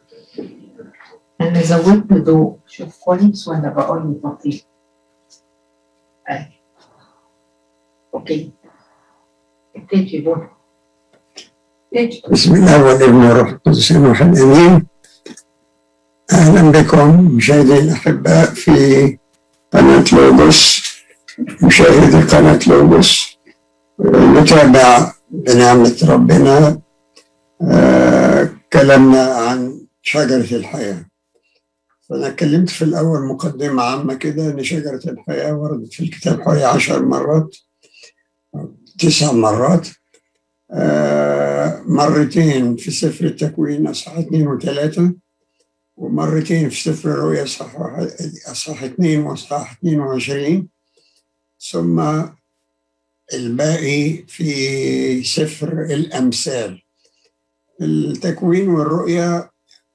أنا زودت ضوء شوف كويس ولا بقول بطيء أهي أوكي ابتدي بول ابتدي بسم الله والابن والروح القدس الواحد امين اهلا بكم مشاهدي الاحباء في قناه لوجوس مشاهدي قناه لوجوس نتابع بنعمه ربنا آه كلامنا عن شجره الحياه فانا اتكلمت في الاول مقدمه عامه كده ان شجره الحياه وردت في الكتاب حوالي عشر مرات أو تسع مرات آه، مرتين في سفر التكوين أصحاح اثنين وثلاثة ومرتين في سفر الرؤيا أصحاح واحد- أصحاح اثنين وأصحاح اثنين وعشرين ثم الباقي في سفر الأمثال التكوين والرؤيا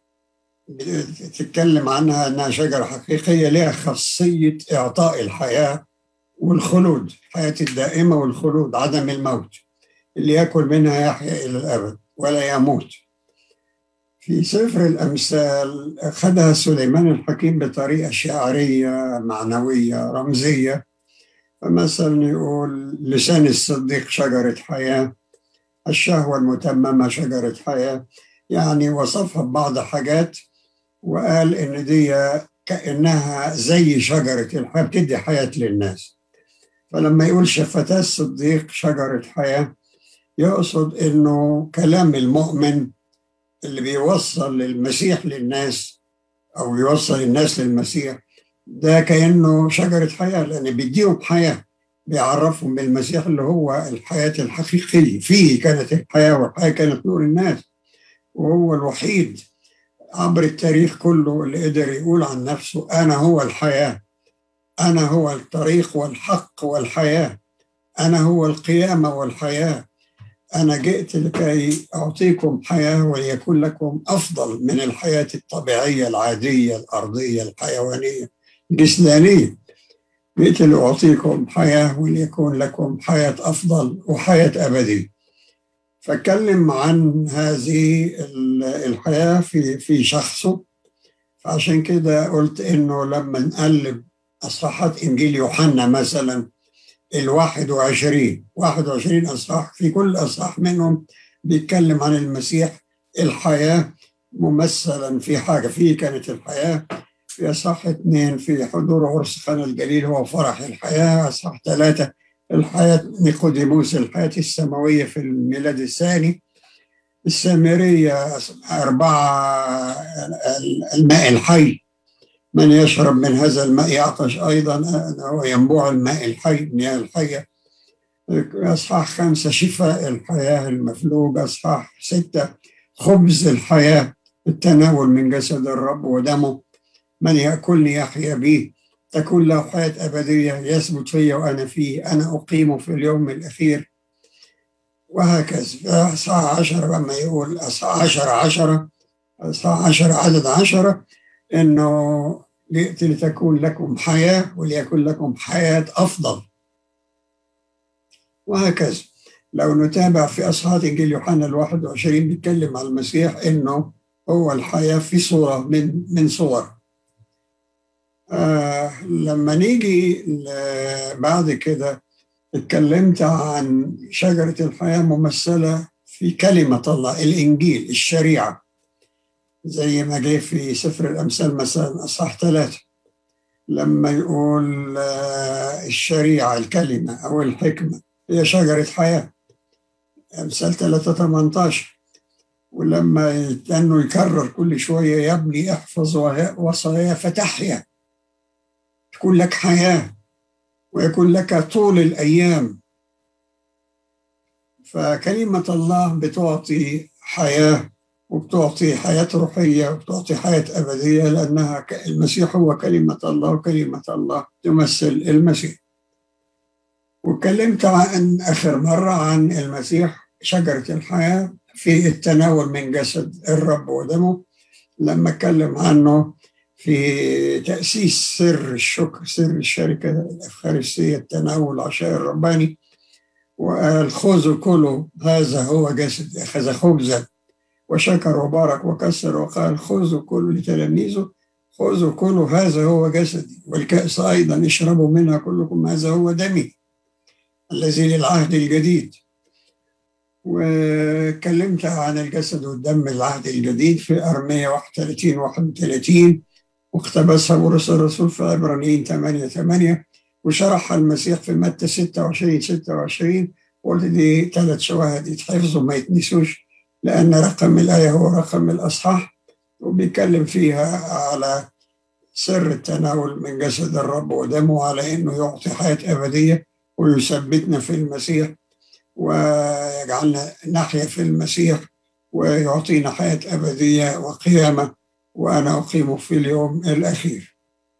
بتتكلم عنها أنها شجرة حقيقية لها خاصية إعطاء الحياة والخلود الحياة الدائمة والخلود عدم الموت اللي يأكل منها يحيا إلى الأبد ولا يموت في سفر الأمثال أخذها سليمان الحكيم بطريقة شعرية معنوية رمزية فمثلا يقول لسان الصديق شجرة حياة الشهوة المتممة شجرة حياة يعني وصفها ببعض حاجات وقال إن دي كأنها زي شجرة الحياة بتدي حياة للناس فلما يقول شفتاه الصديق شجرة حياة يقصد انه كلام المؤمن اللي بيوصل المسيح للناس او بيوصل الناس للمسيح ده كانه شجره حياه لان بيديهم حياه بيعرفهم بالمسيح اللي هو الحياه الحقيقيه فيه كانت الحياه والحياه كانت نور الناس وهو الوحيد عبر التاريخ كله اللي قدر يقول عن نفسه انا هو الحياه انا هو الطريق والحق والحياه انا هو القيامه والحياه أنا جئت لكي أعطيكم حياة وليكون لكم أفضل من الحياة الطبيعية العادية الأرضية الحيوانية الجسدانية جئت لأعطيكم حياة وليكون لكم حياة أفضل وحياة أبدية فاتكلم عن هذه ال- الحياة في في شخصه فعشان كده قلت إنه لما نقلب أصحاحات إنجيل يوحنا مثلا الواحد وعشرين واحد وعشرين أصحاح في كل أصحاح منهم بيتكلم عن المسيح الحياة ممثلا في حاجة فيه كانت الحياة في أصحاح اثنين في حضور عرس خان الجليل هو فرح الحياة أصحاح ثلاثة الحياة نيقوديموس الحياة السماوية في الميلاد الثاني السامرية أربعة الماء الحي من يشرب من هذا الماء يعطش أيضا هو ينبوع الماء الحي المياه الحية أصحاح خمسة شفاء الحياة المفلوج أصحاح ستة خبز الحياة التناول من جسد الرب ودمه من يأكلني يحيا بي تكون له حياة أبدية يثبت فيا وأنا فيه أنا أقيمه في اليوم الأخير وهكذا أصحاح عشرة لما يقول أصحاح عشرة عشرة أصحاح عشرة عدد عشرة إنه جئت لتكون لكم حياة وليكن لكم حياة أفضل وهكذا لو نتابع في أصحاح إنجيل يوحنا الواحد وعشرين بيتكلم عن المسيح إنه هو الحياة في صورة من من صور آه لما نيجي ل- بعد كده اتكلمت عن شجرة الحياة ممثلة في كلمة الله الإنجيل الشريعة زي ما جه في سفر الأمثال مثلا أصحاح ثلاثة لما يقول آه، الشريعة الكلمة أو الحكمة هي شجرة حياة أمثال 3 18 ولما يتنوا يكرر كل شوية يا ابني احفظ وه- وصايا فتحيا تكون لك حياة ويكون لك طول الأيام فكلمة الله بتعطي حياة وبتعطي حياة روحية وبتعطي حياة أبدية لأنها ك- المسيح هو كلمة الله وكلمة الله تمثل المسيح واتكلمت عن آخر مرة عن المسيح شجرة الحياة في التناول من جسد الرب ودمه لما اتكلم عنه في تأسيس سر الشكر سر الشركة الأفخارستية التناول العشاء الرباني وقال خذوا كلوا هذا هو جسد أخذ خبزا وشكر وبارك وكسر وقال خذوا كل لتلاميذه خذوا كلوا هذا هو جسدي والكأس أيضا اشربوا منها كلكم هذا هو دمي الذي للعهد الجديد وكلمت عن الجسد والدم العهد الجديد في أرمية 31 31 واقتبسها بولس الرسول في عبرانيين 8 8 وشرحها المسيح في متى 26 26 وقلت دي ثلاث شواهد يتحفظوا ما يتنسوش لأن رقم الآية هو رقم الأصحاح وبيتكلم فيها على سر التناول من جسد الرب ودمه على انه يعطي حياه ابديه ويثبتنا في المسيح ويجعلنا نحيا في المسيح ويعطينا حياه ابديه وقيامه وانا اقيم في اليوم الاخير.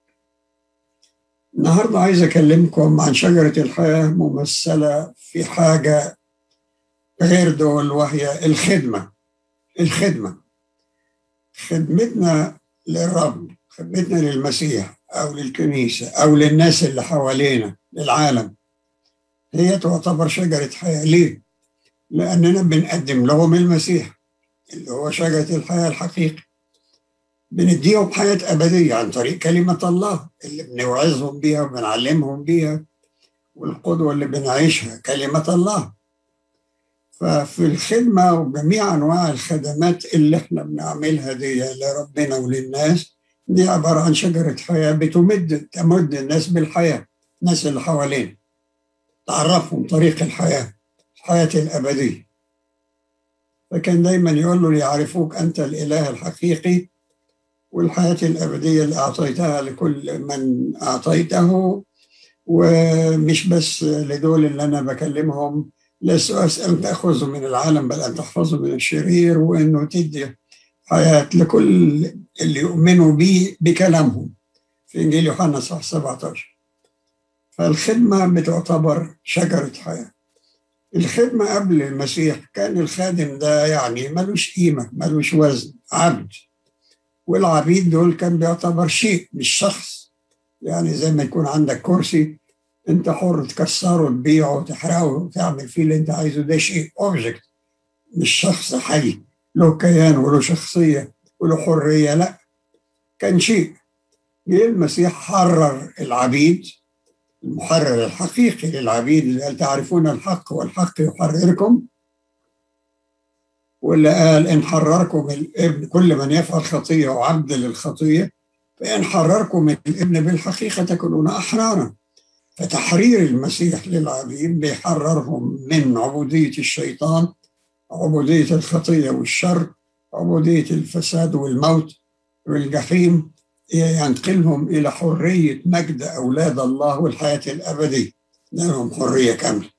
النهارده عايز اكلمكم عن شجره الحياه ممثله في حاجه غير دول وهي الخدمه. الخدمه. خدمتنا للرب خدمتنا للمسيح أو للكنيسة أو للناس اللي حوالينا للعالم هي تعتبر شجرة حياة ليه؟ لأننا بنقدم لهم المسيح اللي هو شجرة الحياة الحقيقي بنديهم حياة أبدية عن طريق كلمة الله اللي بنوعظهم بيها وبنعلمهم بيها والقدوة اللي بنعيشها كلمة الله ففي الخدمة وجميع أنواع الخدمات اللي احنا بنعملها دي لربنا وللناس دي عبارة عن شجرة حياة بتمد تمد الناس بالحياة الناس اللي حوالينا تعرفهم طريق الحياة الحياة الأبدية فكان دايما يقول له ليعرفوك أنت الإله الحقيقي والحياة الأبدية اللي أعطيتها لكل من أعطيته ومش بس لدول اللي أنا بكلمهم لست أسأل تأخذه من العالم بل أن تحفظه من الشرير وأنه تدي حياة لكل اللي يؤمنوا به بكلامهم في إنجيل يوحنا صح 17 فالخدمة بتعتبر شجرة حياة الخدمة قبل المسيح كان الخادم ده يعني ملوش قيمة ملوش وزن عبد والعبيد دول كان بيعتبر شيء مش شخص يعني زي ما يكون عندك كرسي انت حر تكسره تبيعه وتحرقه وتعمل فيه اللي انت عايزه ده شيء اوبجكت مش شخص حي له كيان وله شخصيه وله حريه لا كان شيء جه المسيح حرر العبيد المحرر الحقيقي للعبيد اللي قال تعرفون الحق والحق يحرركم واللي قال ان حرركم الابن كل من يفعل خطيه وعبد للخطيه فان حرركم الابن بالحقيقه تكونون احرارا فتحرير المسيح للعبيد بيحررهم من عبودية الشيطان عبودية الخطية والشر عبودية الفساد والموت والجحيم ينقلهم إلى حرية مجد أولاد الله والحياة الأبدية لهم حرية كاملة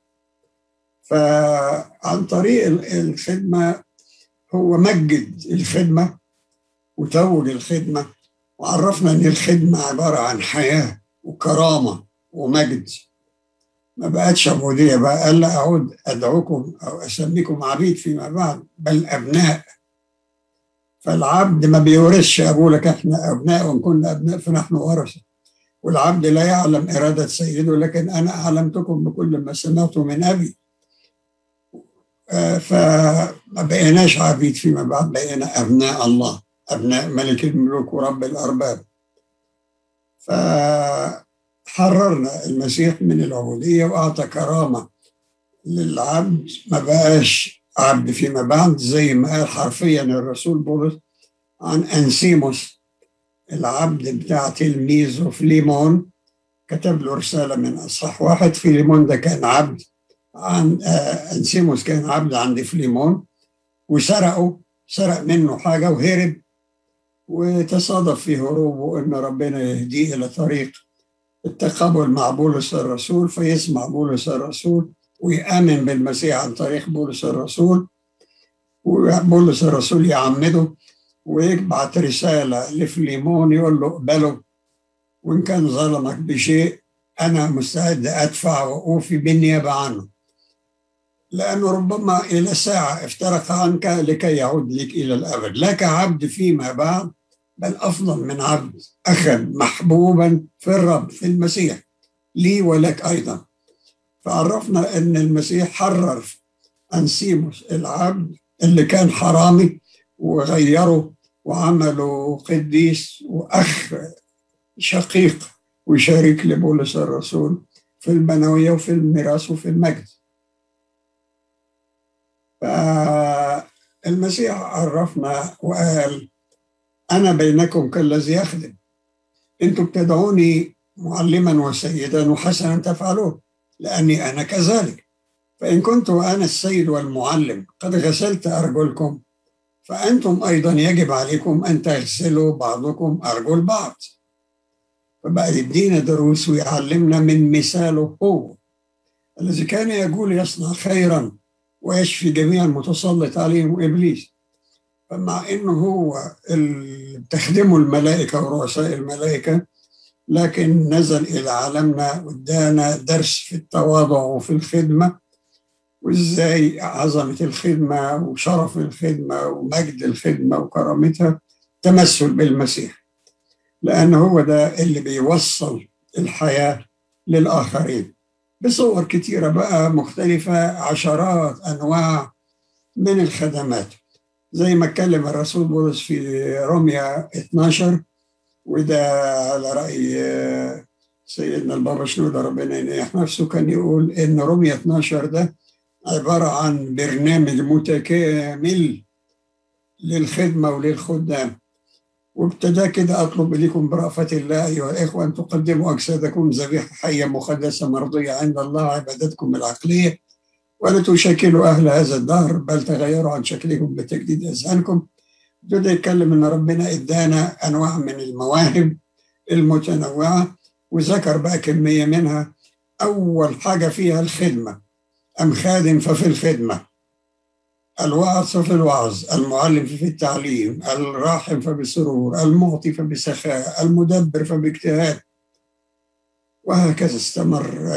فعن طريق الخدمة هو مجد الخدمة وتوج الخدمة وعرفنا أن الخدمة عبارة عن حياة وكرامة ومجد ما بقتش عبودية بقى ألا أعود أدعوكم أو أسميكم عبيد فيما بعد بل أبناء فالعبد ما بيورثش أبوه لك إحنا أبناء وإن كنا أبناء فنحن ورثة والعبد لا يعلم إرادة سيده لكن أنا أعلمتكم بكل ما سمعته من أبي فما بقيناش عبيد فيما بعد بقينا أبناء الله أبناء ملك الملوك ورب الأرباب ف حررنا المسيح من العبودية وأعطى كرامة للعبد ما بقاش عبد فيما بعد زي ما قال حرفيا الرسول بولس عن أنسيموس العبد بتاع تلميذه فليمون كتب له رسالة من أصح واحد فيليمون ده كان عبد عن آه أنسيموس كان عبد عند فليمون وسرقه سرق منه حاجة وهرب وتصادف في هروبه أن ربنا يهديه إلى طريق التقابل مع بولس الرسول فيسمع بولس الرسول ويآمن بالمسيح عن طريق بولس الرسول وبولس الرسول يعمده ويبعت رسالة لفليمون يقول له اقبله وإن كان ظلمك بشيء أنا مستعد أدفع وأوفي بالنيابة عنه لأنه ربما إلى ساعة افترق عنك لكي يعود لك إلى الأبد لك عبد فيما بعد بل أفضل من عبد أخا محبوبا في الرب في المسيح لي ولك أيضا فعرفنا أن المسيح حرر أنسيموس العبد اللي كان حرامي وغيروا وعملوا قديس وأخ شقيق وشريك لبولس الرسول في المنوية وفي الميراث وفي المجد فالمسيح عرفنا وقال أنا بينكم كالذي يخدم أنتم بتدعوني معلما وسيدا وحسنا تفعلون لأني أنا كذلك فإن كنت أنا السيد والمعلم قد غسلت أرجلكم فأنتم أيضا يجب عليكم أن تغسلوا بعضكم أرجل بعض فبقى يدينا دروس ويعلمنا من مثاله هو الذي كان يقول يصنع خيرا ويشفي جميع المتسلط عليهم إبليس فمع إنه هو تخدمه الملائكة ورؤساء الملائكة لكن نزل إلى عالمنا وادانا درس في التواضع وفي الخدمة وإزاي عظمة الخدمة وشرف الخدمة ومجد الخدمة وكرامتها تمثل بالمسيح لأن هو ده اللي بيوصل الحياة للآخرين بصور كتيرة بقى مختلفة عشرات أنواع من الخدمات زي ما اتكلم الرسول بولس في روميا 12 وده على رأي سيدنا البابا شنودة ربنا ينيح نفسه كان يقول إن روميا 12 ده عبارة عن برنامج متكامل للخدمة وللخدام وابتدى كده أطلب إليكم برأفة الله أيها الإخوة أن تقدموا أجسادكم ذبيحة حية مقدسة مرضية عند الله عبادتكم العقلية ولا تشكلوا أهل هذا الدهر بل تغيروا عن شكلكم بتجديد أذهانكم ابتدى يتكلم إن ربنا إدانا أنواع من المواهب المتنوعة وذكر بقى كمية منها أول حاجة فيها الخدمة أم خادم ففي الخدمة الواعظ ففي الوعظ المعلم ففي التعليم الراحم فبسرور المعطي فبسخاء المدبر فباجتهاد وهكذا استمر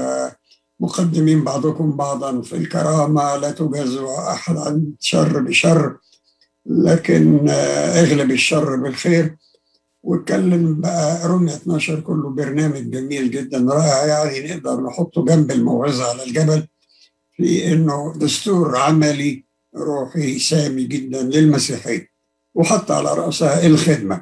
مقدمين بعضكم بعضا في الكرامة لا تجازوا أحد عن شر بشر لكن اغلب الشر بالخير واتكلم بقى رمية 12 كله برنامج جميل جدا رائع يعني نقدر نحطه جنب الموعظة على الجبل في انه دستور عملي روحي سامي جدا للمسيحية وحط على رأسها الخدمة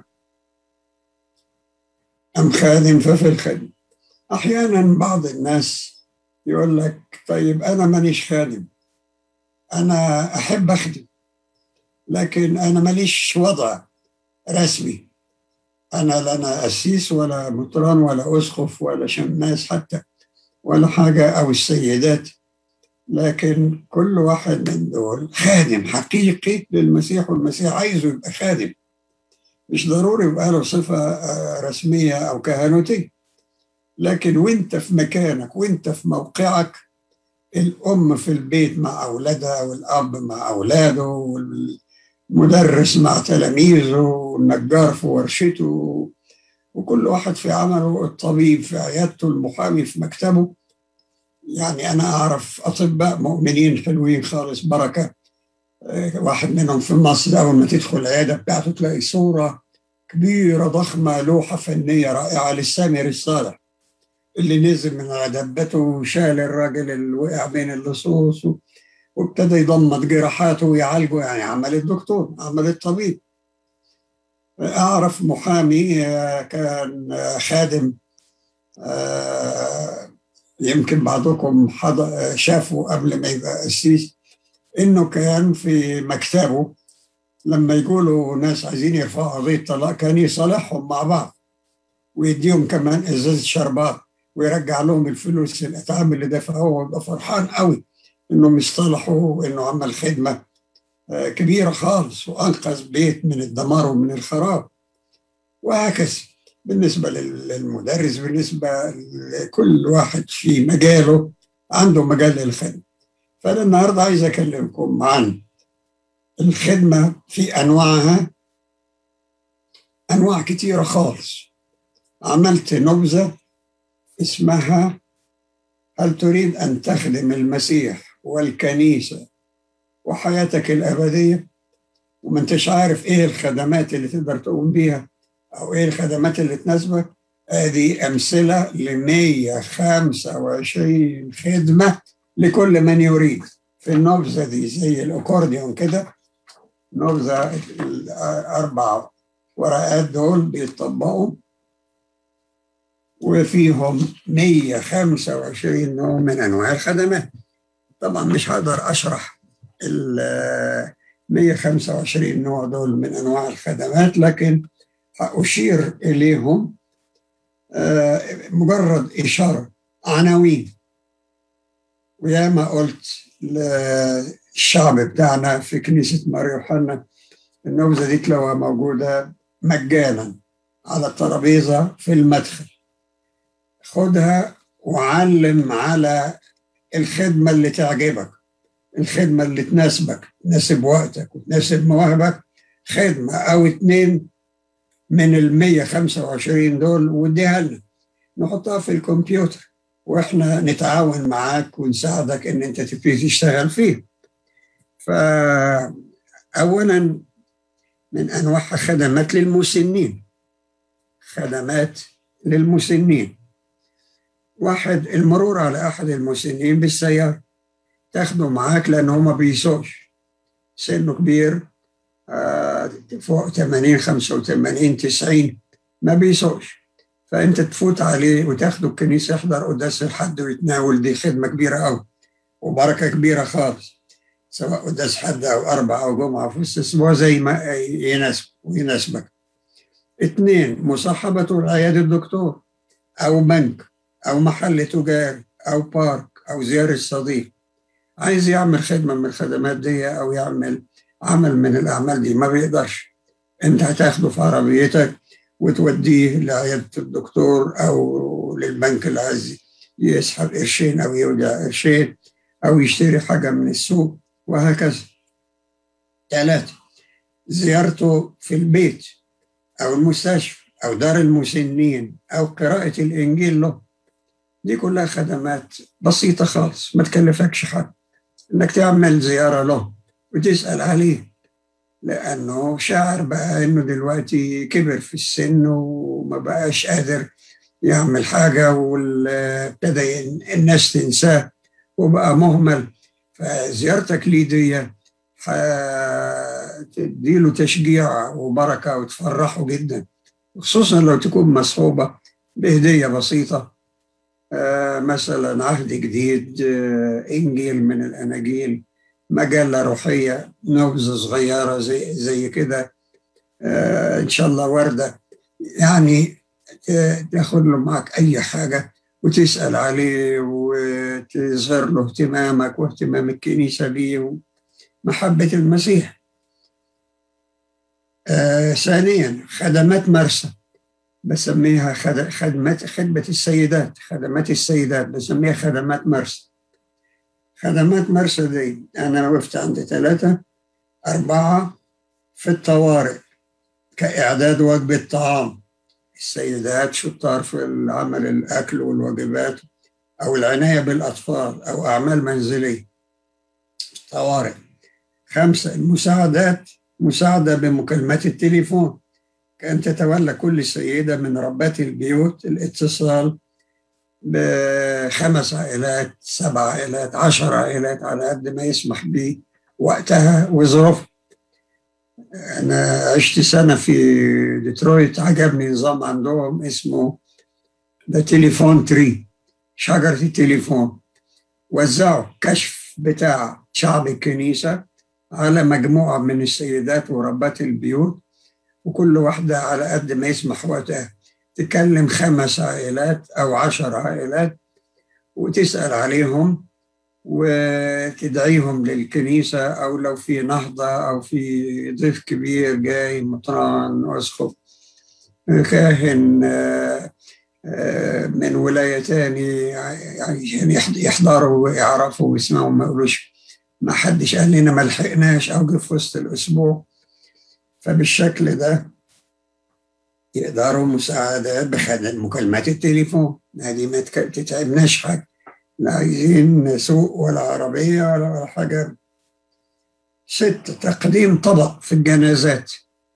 أم خادم ففي الخدمة أحيانا بعض الناس يقول لك طيب أنا مانيش خادم أنا أحب أخدم لكن أنا ماليش وضع رسمي أنا لا أنا قسيس ولا مطران ولا أسقف ولا شماس حتى ولا حاجة أو السيدات لكن كل واحد من دول خادم حقيقي للمسيح والمسيح عايزه يبقى خادم مش ضروري يبقى له صفة رسمية أو كهنوتية لكن وانت في مكانك وانت في موقعك الأم في البيت مع أولادها والأب مع أولاده والمدرس مع تلاميذه والنجار في ورشته وكل واحد في عمله الطبيب في عيادته المحامي في مكتبه يعني أنا أعرف أطباء مؤمنين حلوين خالص بركة واحد منهم في مصر أول ما تدخل العيادة بتاعته تلاقي صورة كبيرة ضخمة لوحة فنية رائعة للسامر الصالح اللي نزل من على دبته وشال الراجل اللي وقع بين اللصوص وابتدى يضمد جراحاته ويعالجه يعني عمل الدكتور عمل الطبيب أعرف محامي كان خادم يمكن بعضكم شافوا قبل ما يبقى قسيس انه كان في مكتبه لما يقولوا ناس عايزين يرفعوا قضيه طلاق كان يصالحهم مع بعض ويديهم كمان ازازه شربات ويرجع لهم الفلوس الاتعاب اللي دفعوها ويبقى فرحان قوي انهم يصطلحوا وانه عمل خدمه كبيره خالص وانقذ بيت من الدمار ومن الخراب وهكذا بالنسبة للمدرس بالنسبة لكل واحد في مجاله عنده مجال للخدمة فأنا النهاردة عايز أكلمكم عن الخدمة في أنواعها أنواع كتيرة خالص عملت نبذة اسمها هل تريد أن تخدم المسيح والكنيسة وحياتك الأبدية وما انتش عارف إيه الخدمات اللي تقدر تقوم بيها أو إيه الخدمات اللي تناسبك هذه أمثلة ل 125 خدمة لكل من يريد في النبذة دي زي الأكورديون كده نبذة الأربع ورقات دول بيطبقوا وفيهم 125 نوع من أنواع الخدمات طبعا مش هقدر أشرح ال 125 نوع دول من أنواع الخدمات لكن أشير إليهم مجرد إشارة عناوين ويا ما قلت للشعب بتاعنا في كنيسة ماري يوحنا النبذة دي تلاقوها موجودة مجانا على الترابيزة في المدخل خدها وعلم على الخدمة اللي تعجبك الخدمة اللي تناسبك تناسب وقتك وتناسب مواهبك خدمة أو اتنين من ال 125 دول واديها لنا نحطها في الكمبيوتر واحنا نتعاون معاك ونساعدك ان انت تبتدي تشتغل فيه فأولا من أنواعها خدمات للمسنين خدمات للمسنين واحد المرور على أحد المسنين بالسيارة تاخده معاك لأن هو ما بيسوقش سنه كبير آه فوق 80 85 90 ما بيسوقش فأنت تفوت عليه وتاخده الكنيسة يحضر قداس الحد ويتناول دي خدمة كبيرة أوي وبركة كبيرة خالص سواء قداس حد أو أربعة أو جمعة في الأسبوع زي ما يناسب ويناسبك اثنين مصاحبته لعيادة الدكتور أو بنك أو محل تجاري أو بارك أو زيارة صديق عايز يعمل خدمة من الخدمات دي أو يعمل عمل من الأعمال دي ما بيقدرش أنت هتاخده في عربيتك وتوديه لعيادة الدكتور أو للبنك اللي عايز يسحب قرشين أو يودع قرشين أو يشتري حاجة من السوق وهكذا ثلاثة زيارته في البيت أو المستشفى أو دار المسنين أو قراءة الإنجيل له دي كلها خدمات بسيطة خالص ما تكلفكش حاجة إنك تعمل زيارة له وتسأل عليه لأنه شاعر بقى إنه دلوقتي كبر في السن وما بقاش قادر يعمل حاجة وابتدى الناس تنساه وبقى مهمل فزيارتك ليه دي هتديله تشجيع وبركة وتفرحه جدا خصوصا لو تكون مصحوبة بهدية بسيطة آه مثلا عهد جديد آه إنجيل من الأناجيل مجلة روحية نبذة صغيرة زي زي كده آه إن شاء الله وردة يعني تاخد له معك أي حاجة وتسأل عليه وتظهر له اهتمامك واهتمام الكنيسة بيه ومحبة المسيح آه ثانيا خدمات مرسى بسميها خدمات خدمة السيدات خدمات السيدات بسميها خدمات مرسى خدمات مرسى دي أنا وقفت عند ثلاثة أربعة في الطوارئ كإعداد وجبة طعام السيدات شطار في العمل الأكل والواجبات أو العناية بالأطفال أو أعمال منزلية طوارئ خمسة المساعدات مساعدة بمكالمات التليفون كأن تتولى كل سيدة من ربات البيوت الاتصال بخمس عائلات سبع عائلات عشر عائلات على قد ما يسمح به وقتها وظروفها أنا عشت سنة في ديترويت عجبني نظام عندهم اسمه ده تليفون تري شجرة التليفون وزعوا كشف بتاع شعب الكنيسة على مجموعة من السيدات وربات البيوت وكل واحدة على قد ما يسمح وقتها تكلم خمس عائلات أو عشر عائلات وتسأل عليهم وتدعيهم للكنيسة أو لو في نهضة أو في ضيف كبير جاي مطران أسقف كاهن من ولاية تاني يعني يحضروا ويعرفوا ويسمعوا ما يقولوش ما حدش قال لنا ما لحقناش أو جه في وسط الأسبوع فبالشكل ده يقدروا مساعدات بخدمة مكالمات التليفون هذه ما تتعبناش حاجة لا عايزين سوق ولا عربية ولا حاجة ست تقديم طبق في الجنازات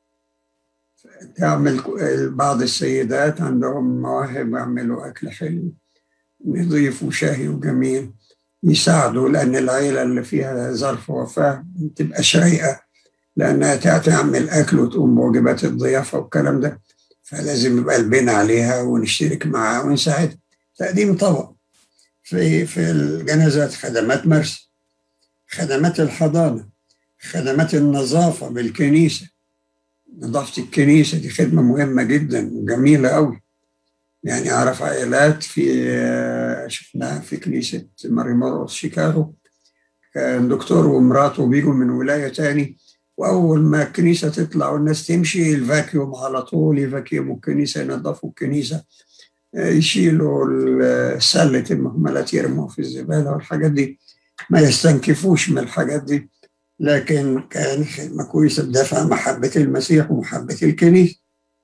تعمل بعض السيدات عندهم مواهب يعملوا أكل حلو نظيف وشاهي وجميل يساعدوا لأن العيلة اللي فيها ظرف وفاة تبقى رايقة لأنها تعمل أكل وتقوم بواجبات الضيافة والكلام ده فلازم يبقى قلبنا عليها ونشترك معاها ونساعدها تقديم طبق في في الجنازات خدمات مرسى خدمات الحضانة خدمات النظافة بالكنيسة نظافة الكنيسة دي خدمة مهمة جدا وجميلة قوي يعني أعرف عائلات في شفناها في كنيسة ماري مارس شيكاغو كان دكتور ومراته بيجوا من ولاية تاني وأول ما الكنيسة تطلع والناس تمشي الفاكيوم على طول يفاكيوموا الكنيسة ينظفوا الكنيسة يشيلوا سلة المهملات يرموها في الزبالة والحاجات دي ما يستنكفوش من الحاجات دي لكن كان خدمة كويسة بدافع محبة المسيح ومحبة الكنيسة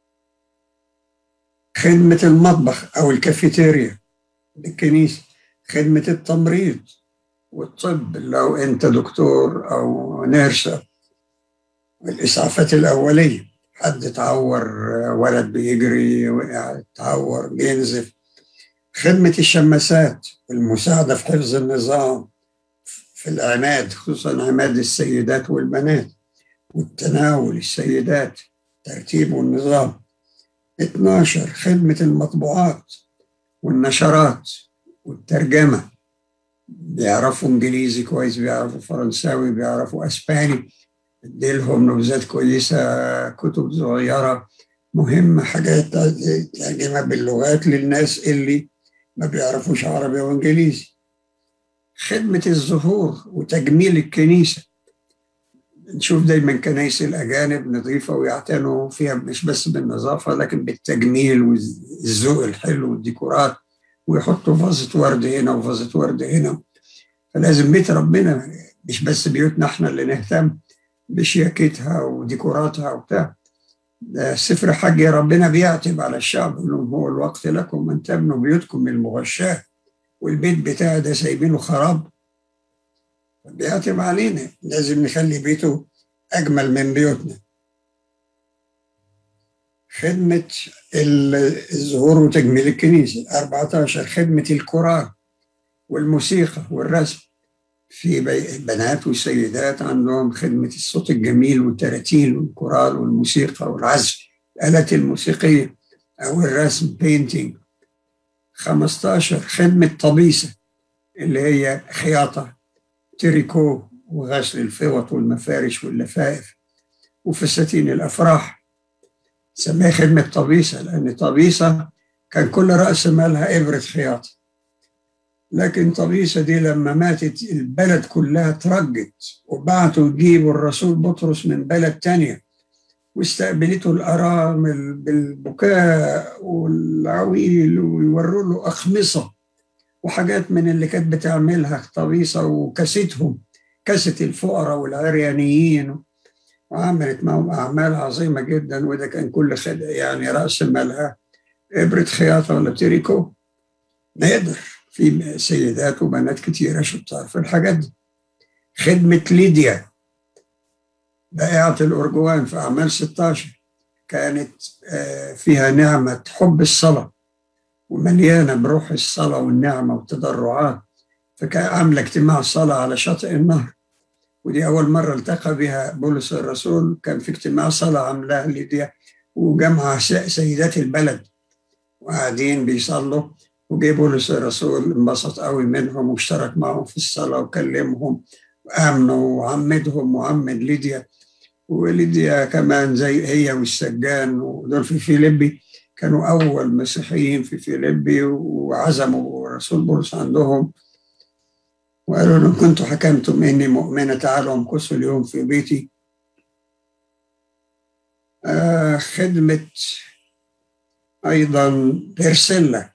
خدمة المطبخ أو الكافيتيريا بالكنيسة خدمة التمريض والطب لو أنت دكتور أو نيرسة الإسعافات الأولية حد تعور ولد بيجري وقع تعور بينزف خدمة الشماسات والمساعدة في حفظ النظام في العماد خصوصا عماد السيدات والبنات والتناول السيدات ترتيب والنظام 12 خدمة المطبوعات والنشرات والترجمة بيعرفوا انجليزي كويس بيعرفوا فرنساوي بيعرفوا اسباني اديلهم نبذات كويسة كتب صغيرة مهمة حاجات ترجمة باللغات للناس اللي ما بيعرفوش عربي وانجليزي خدمة الزهور وتجميل الكنيسة نشوف دايما كنايس الأجانب نظيفة ويعتنوا فيها مش بس بالنظافة لكن بالتجميل والذوق الحلو والديكورات ويحطوا فازة ورد هنا وفازة ورد هنا فلازم بيت ربنا مش بس بيوتنا احنا اللي نهتم بشياكتها وديكوراتها وبتاع سفر حج ربنا بيعتب على الشعب يقول لهم هو الوقت لكم ان تبنوا بيوتكم من المغشاه والبيت بتاعي ده سايبينه خراب بيعتب علينا لازم نخلي بيته أجمل من بيوتنا خدمة الظهور وتجميل الكنيسة 14 خدمة الكورال والموسيقى والرسم في بنات وسيدات عندهم خدمة الصوت الجميل والتراتيل والكورال والموسيقى والعزف الآلات الموسيقية أو الرسم بينتينج 15 خدمة طبيسة اللي هي خياطة تريكو وغسل الفوط والمفارش واللفائف وفساتين الأفراح سميها خدمة طبيسة لأن طبيسة كان كل رأس مالها إبرة خياطة لكن طبيسة دي لما ماتت البلد كلها ترجت وبعتوا يجيبوا الرسول بطرس من بلد تانية واستقبلته الأرامل بالبكاء والعويل ويوروا له أخمصة وحاجات من اللي كانت بتعملها طبيسة وكستهم كست الفقراء والعريانيين وعملت معهم أعمال عظيمة جدا وده كان كل خد يعني رأس مالها إبرة خياطة ولا تريكو نقدر في سيدات وبنات كتيرة شطار في الحاجات دي خدمة ليديا بائعة الأرجوان في أعمال 16 كانت فيها نعمة حب الصلاة ومليانة بروح الصلاة والنعمة والتضرعات فكان عاملة اجتماع صلاة على شاطئ النهر ودي أول مرة التقى بها بولس الرسول كان في اجتماع صلاة عاملاه ليديا وجمع سيدات البلد وقاعدين بيصلوا وجي بولس الرسول انبسط قوي منهم واشترك معهم في الصلاة وكلمهم وآمنوا وعمدهم وعمد ليديا وليديا كمان زي هي والسجان ودول في فيليبي كانوا أول مسيحيين في فيليبي وعزموا رسول بولس عندهم وقالوا لهم كنتوا حكمتم إني مؤمنة تعالوا امكثوا اليوم في بيتي آه خدمة أيضا بيرسيلا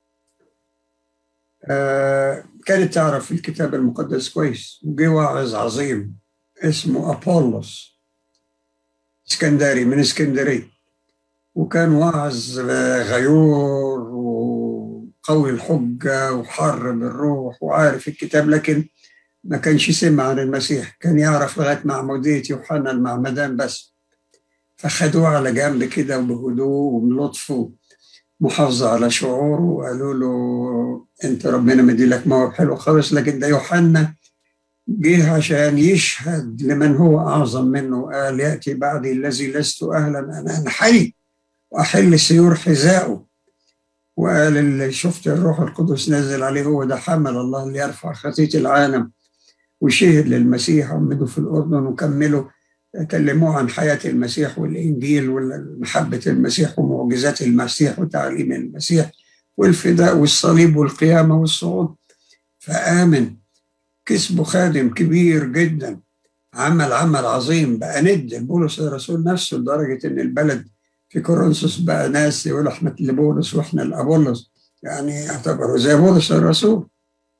آه كانت تعرف الكتاب المقدس كويس وجي واعظ عظيم اسمه أبولوس اسكندري من اسكندرية وكان واعظ غيور وقوي الحجة وحر بالروح وعارف الكتاب لكن ما كانش سمع عن المسيح كان يعرف لغاية معمودية يوحنا المعمدان بس فخدوه على جنب كده وبهدوء وبلطف محافظة على شعوره وقالوا له أنت ربنا مديلك موهب حلو خالص لكن ده يوحنا جه عشان يشهد لمن هو أعظم منه قال يأتي بعدي الذي لست أهلا أن أنحني وأحل سيور حذائه وقال اللي شفت الروح القدس نزل عليه هو ده حمل الله اللي يرفع خطية العالم وشهد للمسيح عمده في الأردن وكملوا كلموه عن حياة المسيح والإنجيل ومحبة المسيح ومعجزات المسيح وتعليم المسيح والفداء والصليب والقيامة والصعود فآمن كسبه خادم كبير جدا عمل عمل عظيم بقى ند بولس الرسول نفسه لدرجة إن البلد في كورنثوس بقى ناس يقول احنا لبولس واحنا لأبولس يعني يعتبروا زي بولس الرسول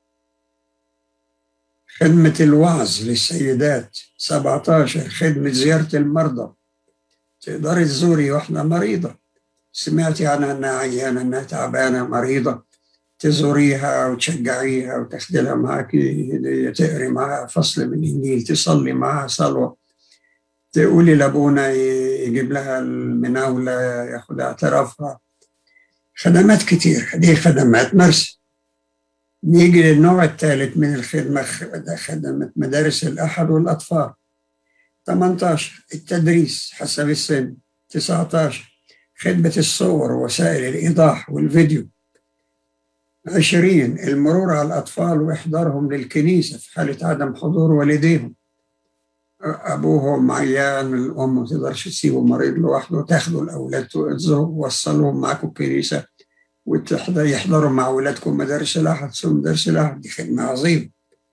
خدمة الوعظ للسيدات 17 خدمة زيارة المرضى تقدري تزوري واحنا مريضة سمعتي عنها انها عيانة انها تعبانة مريضة تزوريها وتشجعيها وتاخدي لها معاكي هدية تقري معاها فصل من الإنجيل تصلي معاها صلوة تقولي لأبونا يجيب لها المناولة ياخد اعترافها خدمات كتير هذه خدمات مرسي نيجي للنوع الثالث من الخدمة خدمة مدارس الأحد والأطفال 18 التدريس حسب السن 19 خدمة الصور ووسائل الإيضاح والفيديو عشرين المرور على الأطفال وإحضارهم للكنيسة في حالة عدم حضور والديهم أبوهم عيان الأم ما تقدرش تسيبه مريض لوحده تاخدوا الأولاد توصلوهم معاكم الكنيسة ويحضروا مع أولادكم مدارس الأحد ثم مدارس الأحد دي خدمة عظيمة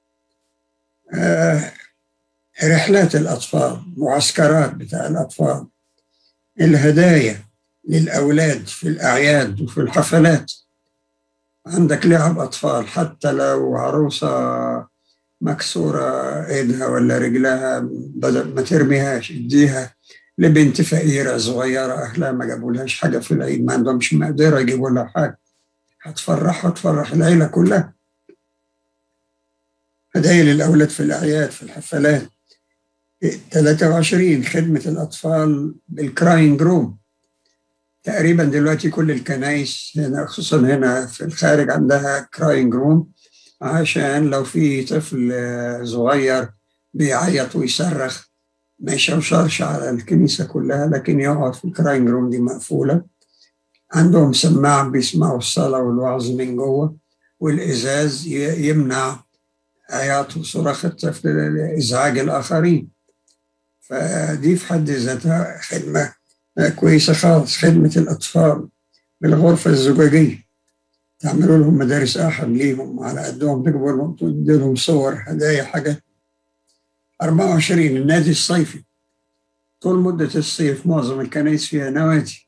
آه رحلات الأطفال معسكرات بتاع الأطفال الهدايا للأولاد في الأعياد وفي الحفلات عندك لعب أطفال حتى لو عروسة مكسورة إيدها ولا رجلها بدل ما ترميهاش اديها لبنت فقيرة صغيرة أهلها ما جابولهاش حاجة في العيد ما عندهمش مقدرة يجيبوا لها حاجة هتفرحها وتفرح العيلة كلها هدايا للأولاد في الأعياد في الحفلات 23 خدمة الأطفال بالكراينج روم تقريبا دلوقتي كل الكنايس هنا خصوصا هنا في الخارج عندها كراينج روم عشان لو في طفل صغير بيعيط ويصرخ ما يشوشرش على الكنيسة كلها لكن يقعد في الكراينج روم دي مقفولة عندهم سماعة بيسمعوا الصلاة والوعظ من جوه والإزاز يمنع عياط وصراخ الطفل لإزعاج الآخرين فدي في حد ذاتها خدمة كويسة خالص خدمة الأطفال بالغرفة الزجاجية تعملوا لهم مدارس أحد ليهم على قدهم تجيبوا لهم تدي لهم صور هدايا حاجات 24 النادي الصيفي طول مدة الصيف معظم الكنائس فيها نوادي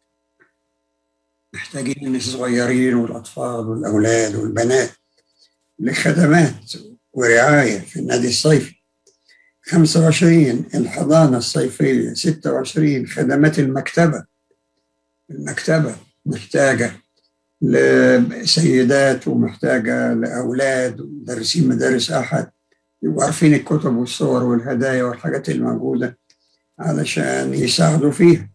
محتاجين الصغيرين والأطفال والأولاد والبنات لخدمات ورعاية في النادي الصيفي 25 الحضانة الصيفية 26 خدمات المكتبة المكتبة محتاجة لسيدات ومحتاجة لأولاد ومدرسين مدارس أحد يبقوا عارفين الكتب والصور والهدايا والحاجات الموجودة علشان يساعدوا فيها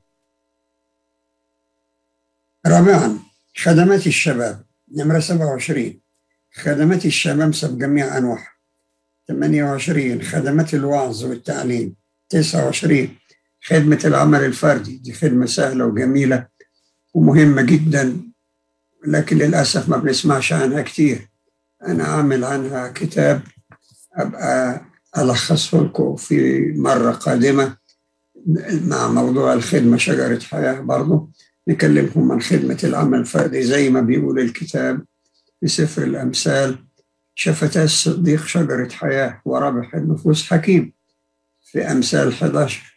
رابعا خدمات الشباب نمرة 27 خدمات الشمامسة بجميع أنواعها 28 خدمات الوعظ والتعليم 29 خدمة العمل الفردي دي خدمة سهلة وجميلة ومهمة جدا لكن للأسف ما بنسمعش عنها كتير أنا أعمل عنها كتاب أبقى ألخصه لكم في مرة قادمة مع موضوع الخدمة شجرة حياة برضه نكلمكم عن خدمة العمل الفردي زي ما بيقول الكتاب في سفر الأمثال شفتا الصديق شجرة حياة ورابح النفوس حكيم في أمثال 11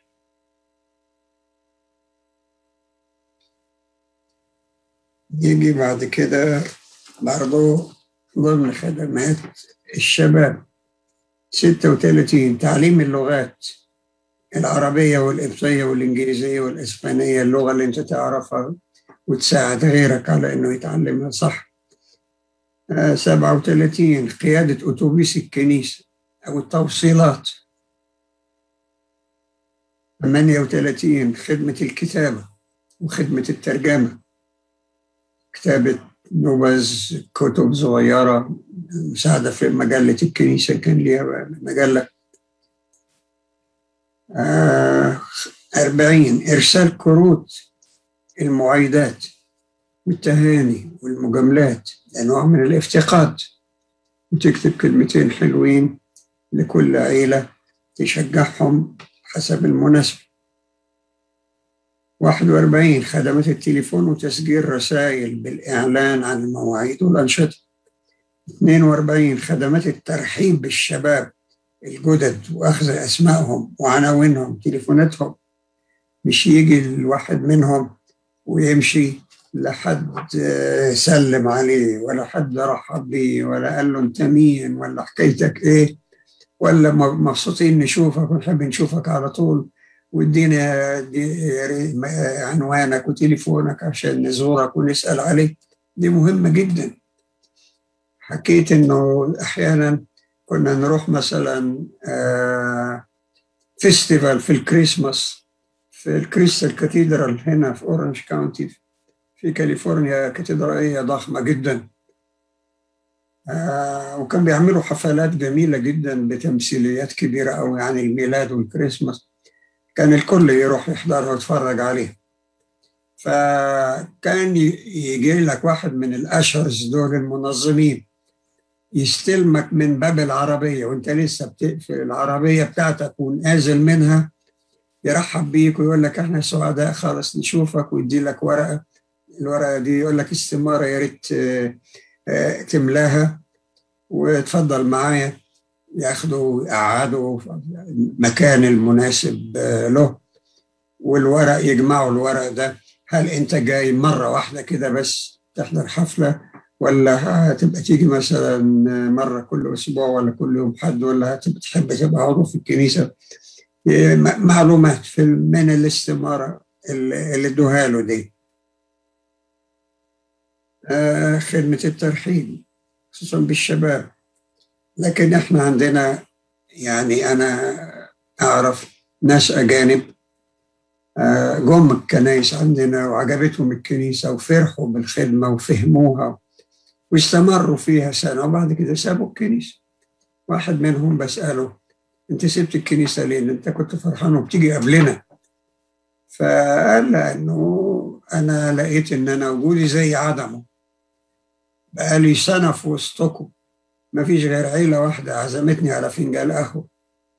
يجي بعد كده برضو ضمن خدمات الشباب 36 تعليم اللغات العربية والإبطية والإنجليزية والإسبانية اللغة اللي أنت تعرفها وتساعد غيرك على إنه يتعلمها صح 37 قيادة أتوبيس الكنيسة أو التوصيلات 38 خدمة الكتابة وخدمة الترجمة كتابة نبذ كتب صغيرة مساعدة في مجلة الكنيسة كان ليها مجلة آه، أربعين إرسال كروت المعايدات والتهاني والمجاملات ده نوع من الافتقاد وتكتب كلمتين حلوين لكل عيلة تشجعهم حسب المناسبة 41 خدمات التليفون وتسجيل رسائل بالإعلان عن المواعيد والأنشطة 42 خدمات الترحيب بالشباب الجدد وأخذ أسمائهم وعناوينهم تليفوناتهم مش يجي الواحد منهم ويمشي لا حد سلم عليه ولا حد رحب بيه ولا قال له انت مين ولا حكايتك ايه ولا مبسوطين نشوفك ونحب نشوفك على طول وادينا عنوانك وتليفونك عشان نزورك ونسال عليك دي مهمه جدا حكيت انه احيانا كنا نروح مثلا فيستيفال في الكريسماس في الكريستال كاتيدرال هنا في اورنج كاونتي في كاليفورنيا كاتدرائية ضخمة جدا آه وكان بيعملوا حفلات جميلة جدا بتمثيليات كبيرة أوي عن الميلاد والكريسماس كان الكل يروح يحضر ويتفرج عليه فكان يجي لك واحد من الأشرز دول المنظمين يستلمك من باب العربية وانت لسه بتقفل العربية بتاعتك ونازل منها يرحب بيك ويقول لك احنا سعداء خالص نشوفك ويدي لك ورقة الورقة دي يقول لك استمارة يا ريت تملاها وتفضل معايا ياخدوا يقعدوا في المكان المناسب له والورق يجمعوا الورق ده هل انت جاي مرة واحدة كده بس تحضر حفلة ولا هتبقى تيجي مثلا مرة كل أسبوع ولا كل يوم حد ولا هتبقى تحب تبقى عضو في الكنيسة معلومات في من الاستمارة اللي ادوها له دي آه خدمة الترحيب خصوصا بالشباب لكن احنا عندنا يعني أنا أعرف ناس أجانب آه جم الكنايس عندنا وعجبتهم الكنيسة وفرحوا بالخدمة وفهموها واستمروا فيها سنة وبعد كده سابوا الكنيسة واحد منهم بسأله أنت سبت الكنيسة ليه؟ أنت كنت فرحان وبتيجي قبلنا فقال لأنه أنا لقيت إن أنا وجودي زي عدمه بقالي سنة في وسطكم مفيش غير عيلة واحدة عزمتني على فنجان قهوة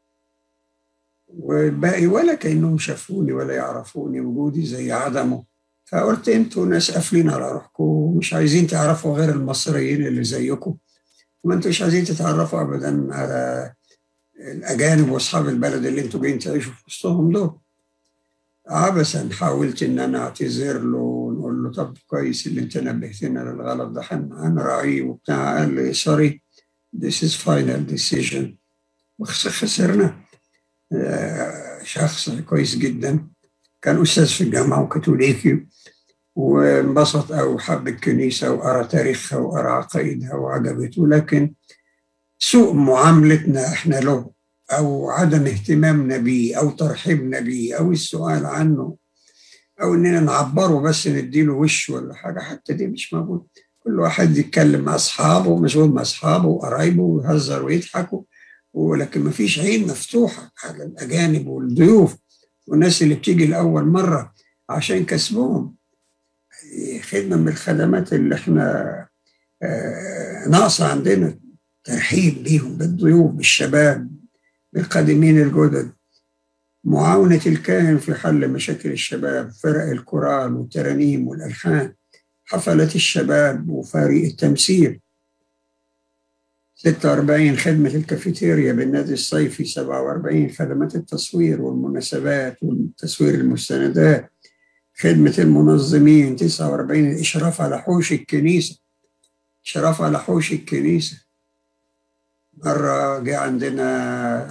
والباقي ولا كأنهم شافوني ولا يعرفوني وجودي زي عدمه فقلت انتوا ناس قافلين على روحكم ومش عايزين تعرفوا غير المصريين اللي زيكم وما انتوش عايزين تتعرفوا ابدا على الاجانب واصحاب البلد اللي انتوا جايين تعيشوا في وسطهم دول عبثا حاولت ان انا اعتذر له ونقول له طب كويس اللي انت نبهتنا للغلط ده هنراعيه وبتاع قال لي سوري this is final decision خسرنا شخص كويس جدا كان استاذ في الجامعه وكاثوليكي وانبسط او حب الكنيسه وقرا تاريخها وقرا عقائدها وعجبته لكن سوء معاملتنا احنا له او عدم اهتمامنا بيه او ترحيبنا بيه او السؤال عنه او اننا نعبره بس نديله وش ولا حاجه حتى دي مش موجود كل واحد يتكلم مع اصحابه ومشغول مع اصحابه وقرايبه ويهزر ويضحك ولكن ما فيش عين مفتوحه على الاجانب والضيوف والناس اللي بتيجي لاول مره عشان كسبهم خدمه من الخدمات اللي احنا ناقصه عندنا ترحيب بيهم بالضيوف بالشباب بالقادمين الجدد معاونة الكاهن في حل مشاكل الشباب فرق الكورال والترانيم والألحان حفلات الشباب وفريق التمثيل 46 خدمة الكافيتيريا بالنادي الصيفي 47 خدمات التصوير والمناسبات والتصوير المستندات خدمة المنظمين 49 الإشراف على حوش الكنيسة إشراف على حوش الكنيسة مرة جه عندنا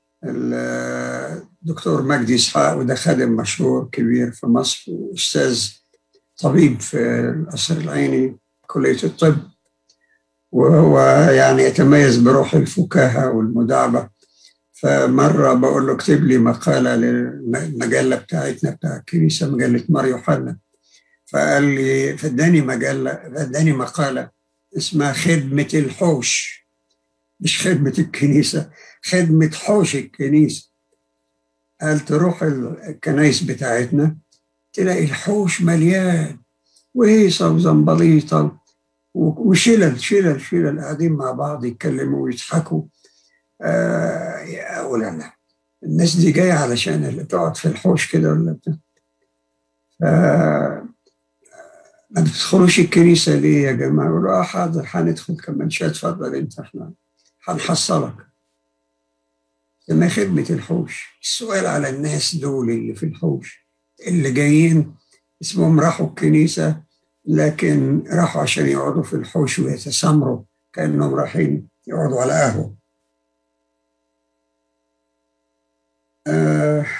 الدكتور مجدي إسحاق وده خادم مشهور كبير في مصر وأستاذ طبيب في القصر العيني كلية الطب وهو يعني يتميز بروح الفكاهة والمداعبة فمرة بقول له اكتب لي مقالة للمجلة بتاعتنا بتاع الكنيسة مجلة مار يوحنا فقال لي فاداني مجله فاداني مقاله اسمها خدمه الحوش مش خدمه الكنيسه خدمه حوش الكنيسه قال تروح الكنايس بتاعتنا تلاقي الحوش مليان وهيصه وزنبليطه وشلل شلل شلل قاعدين مع بعض يتكلموا ويضحكوا آه يا لا الناس دي جايه علشان اللي تقعد في الحوش كده ولا بتاع ما بتدخلوش الكنيسه ليه يا جماعه؟ يقولوا اه حاضر هندخل كمان شويه اتفضل انت احنا هنحصلك لما خدمة الحوش السؤال على الناس دول اللي في الحوش اللي جايين اسمهم راحوا الكنيسة لكن راحوا عشان يقعدوا في الحوش ويتسامروا كأنهم رايحين يقعدوا على قهوة آه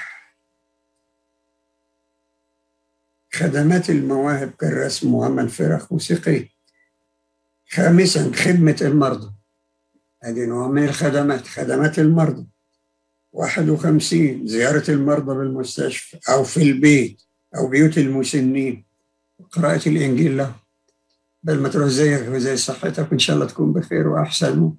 خدمات المواهب كالرسم وعمل فرق موسيقية خامسا خدمة المرضى هذه نوع من الخدمات خدمات المرضى 51 زيارة المرضى بالمستشفى أو في البيت أو بيوت المسنين قراءة الإنجيل له بل ما تروح زيك وزي صحتك وإن شاء الله تكون بخير وأحسن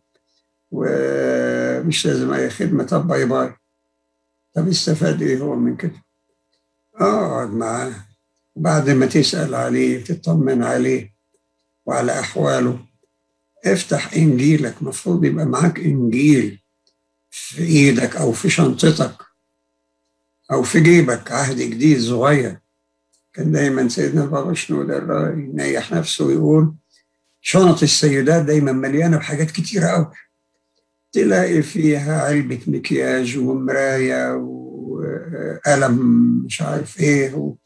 ومش لازم أي خدمة طب باي باي طب استفاد إيه هو من كده؟ اقعد معاه بعد ما تسأل عليه تطمن عليه وعلى أحواله افتح إنجيلك مفروض يبقى معاك إنجيل في إيدك أو في شنطتك أو في جيبك عهد جديد صغير كان دايما سيدنا البابا شنودة ينيح نفسه ويقول شنط السيدات دايما مليانة بحاجات كتيرة أوي تلاقي فيها علبة مكياج ومراية وقلم مش عارف ايه و...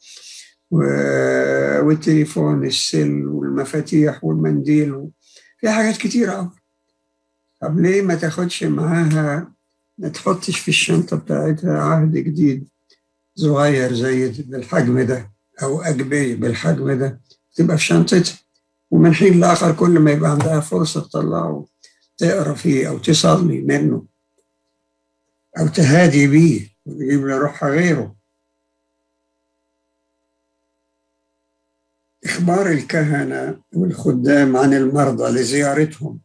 والتليفون السل والمفاتيح والمنديل و... في حاجات كتيرة أوي طب ليه ما تاخدش معاها ما تحطش في الشنطة بتاعتها عهد جديد صغير زي بالحجم ده أو أجبية بالحجم ده تبقى في شنطتها ومن حين لآخر كل ما يبقى عندها فرصة تطلعه تقرا فيه أو تصلي منه أو تهادي بيه وتجيب لروحها غيره إخبار الكهنة والخدام عن المرضى لزيارتهم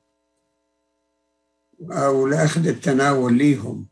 أو لأخذ التناول ليهم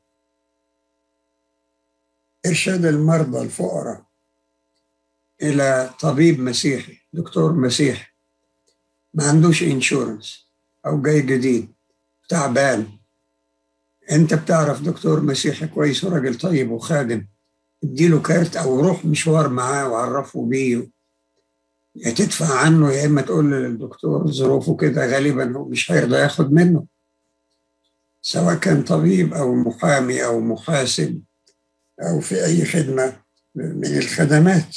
إرشاد المرضى الفقراء إلى طبيب مسيحي دكتور مسيحي ما عندوش انشورنس أو جاي جديد تعبان أنت بتعرف دكتور مسيحي كويس وراجل طيب وخادم اديله كارت أو روح مشوار معاه وعرفه بيه يا تدفع عنه يا إما تقول للدكتور ظروفه كده غالبا هو مش هيرضى ياخد منه سواء كان طبيب أو محامي أو محاسب أو في أي خدمة من الخدمات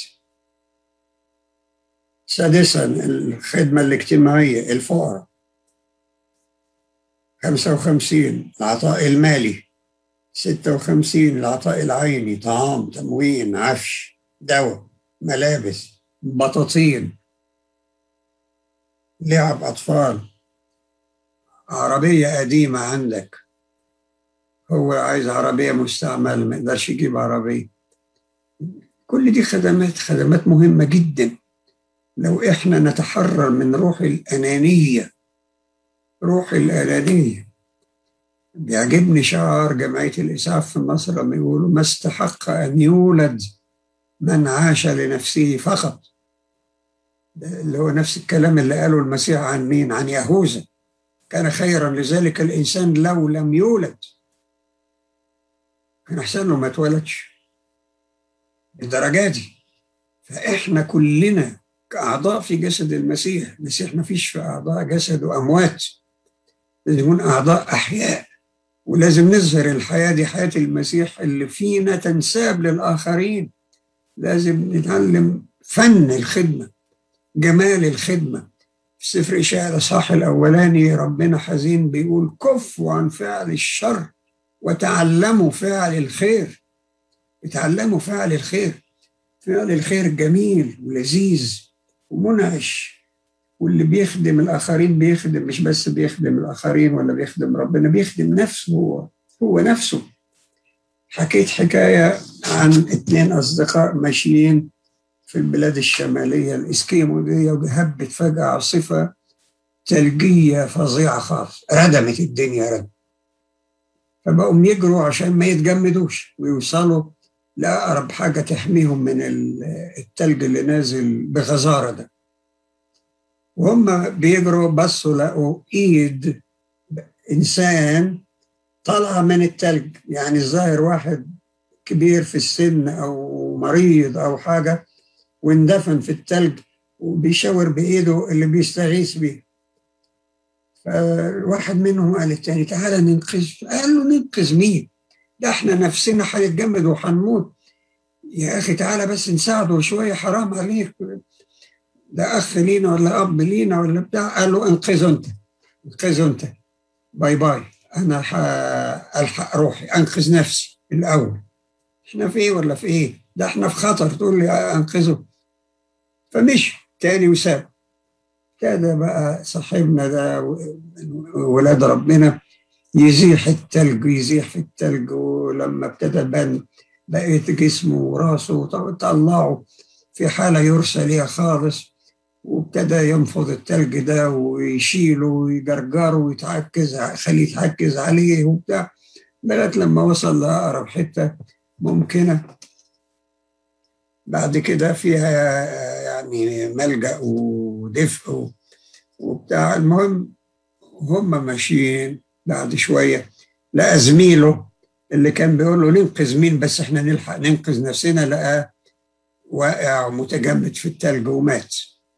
سادسا الخدمة الاجتماعية الفقراء خمسة وخمسين العطاء المالي ستة وخمسين العطاء العيني طعام تموين عفش دواء ملابس بطاطين لعب أطفال عربية قديمة عندك هو عايز عربية مستعملة ما يقدرش يجيب عربية كل دي خدمات خدمات مهمة جدا لو احنا نتحرر من روح الأنانية روح الأنانية بيعجبني شعار جمعية الإسعاف في مصر لما يقولوا ما استحق أن يولد من عاش لنفسه فقط اللي هو نفس الكلام اللي قاله المسيح عن مين عن يهوذا كان خيرا لذلك الإنسان لو لم يولد كان أحسن له ما اتولدش الدرجة دي فإحنا كلنا كأعضاء في جسد المسيح المسيح ما فيش في أعضاء جسده أموات لازم يكون أعضاء أحياء ولازم نظهر الحياة دي حياة المسيح اللي فينا تنساب للآخرين لازم نتعلم فن الخدمة جمال الخدمة في سفر إشاعة الأصحاح الأولاني ربنا حزين بيقول كفوا عن فعل الشر وتعلموا فعل الخير اتعلموا فعل الخير فعل الخير جميل ولذيذ ومنعش واللي بيخدم الآخرين بيخدم مش بس بيخدم الآخرين ولا بيخدم ربنا بيخدم نفسه هو هو نفسه حكيت حكاية عن اتنين أصدقاء ماشيين في البلاد الشمالية الإسكيمو دي هبت فجأة عاصفة ثلجية فظيعة خالص ردمت الدنيا ردم فبقوا يجروا عشان ما يتجمدوش ويوصلوا لأقرب حاجة تحميهم من التلج اللي نازل بغزارة ده وهم بيجروا بصوا لقوا إيد إنسان طالعة من التلج يعني الظاهر واحد كبير في السن أو مريض أو حاجة واندفن في التلج وبيشاور بإيده اللي بيستغيث بيه فواحد منهم قال التاني تعالى ننقذ قال له ننقذ مين ده احنا نفسنا هيتجمد وهنموت يا اخي تعالى بس نساعده شويه حرام عليك ده اخ لينا ولا اب لينا ولا بتاع قال له انقذه انت انقذه انت باي باي انا الحق روحي انقذ نفسي الاول احنا في ايه ولا في ايه ده احنا في خطر تقول لي انقذه فمشي تاني وساب ابتدى بقى صاحبنا ده ولاد ربنا يزيح التلج يزيح في التلج ولما ابتدى بان بقيت جسمه وراسه طلعه في حالة يرسى ليها خالص وابتدى ينفض التلج ده ويشيله ويجرجره ويتعكز خليه يتعكز عليه وبتاع لغاية لما وصل لأقرب حتة ممكنة بعد كده فيها يعني ملجأ ودفء وبتاع المهم هم ماشيين بعد شوية لقى زميله اللي كان بيقول له ننقذ مين بس احنا نلحق ننقذ نفسنا لقاه واقع متجمد في التلج ومات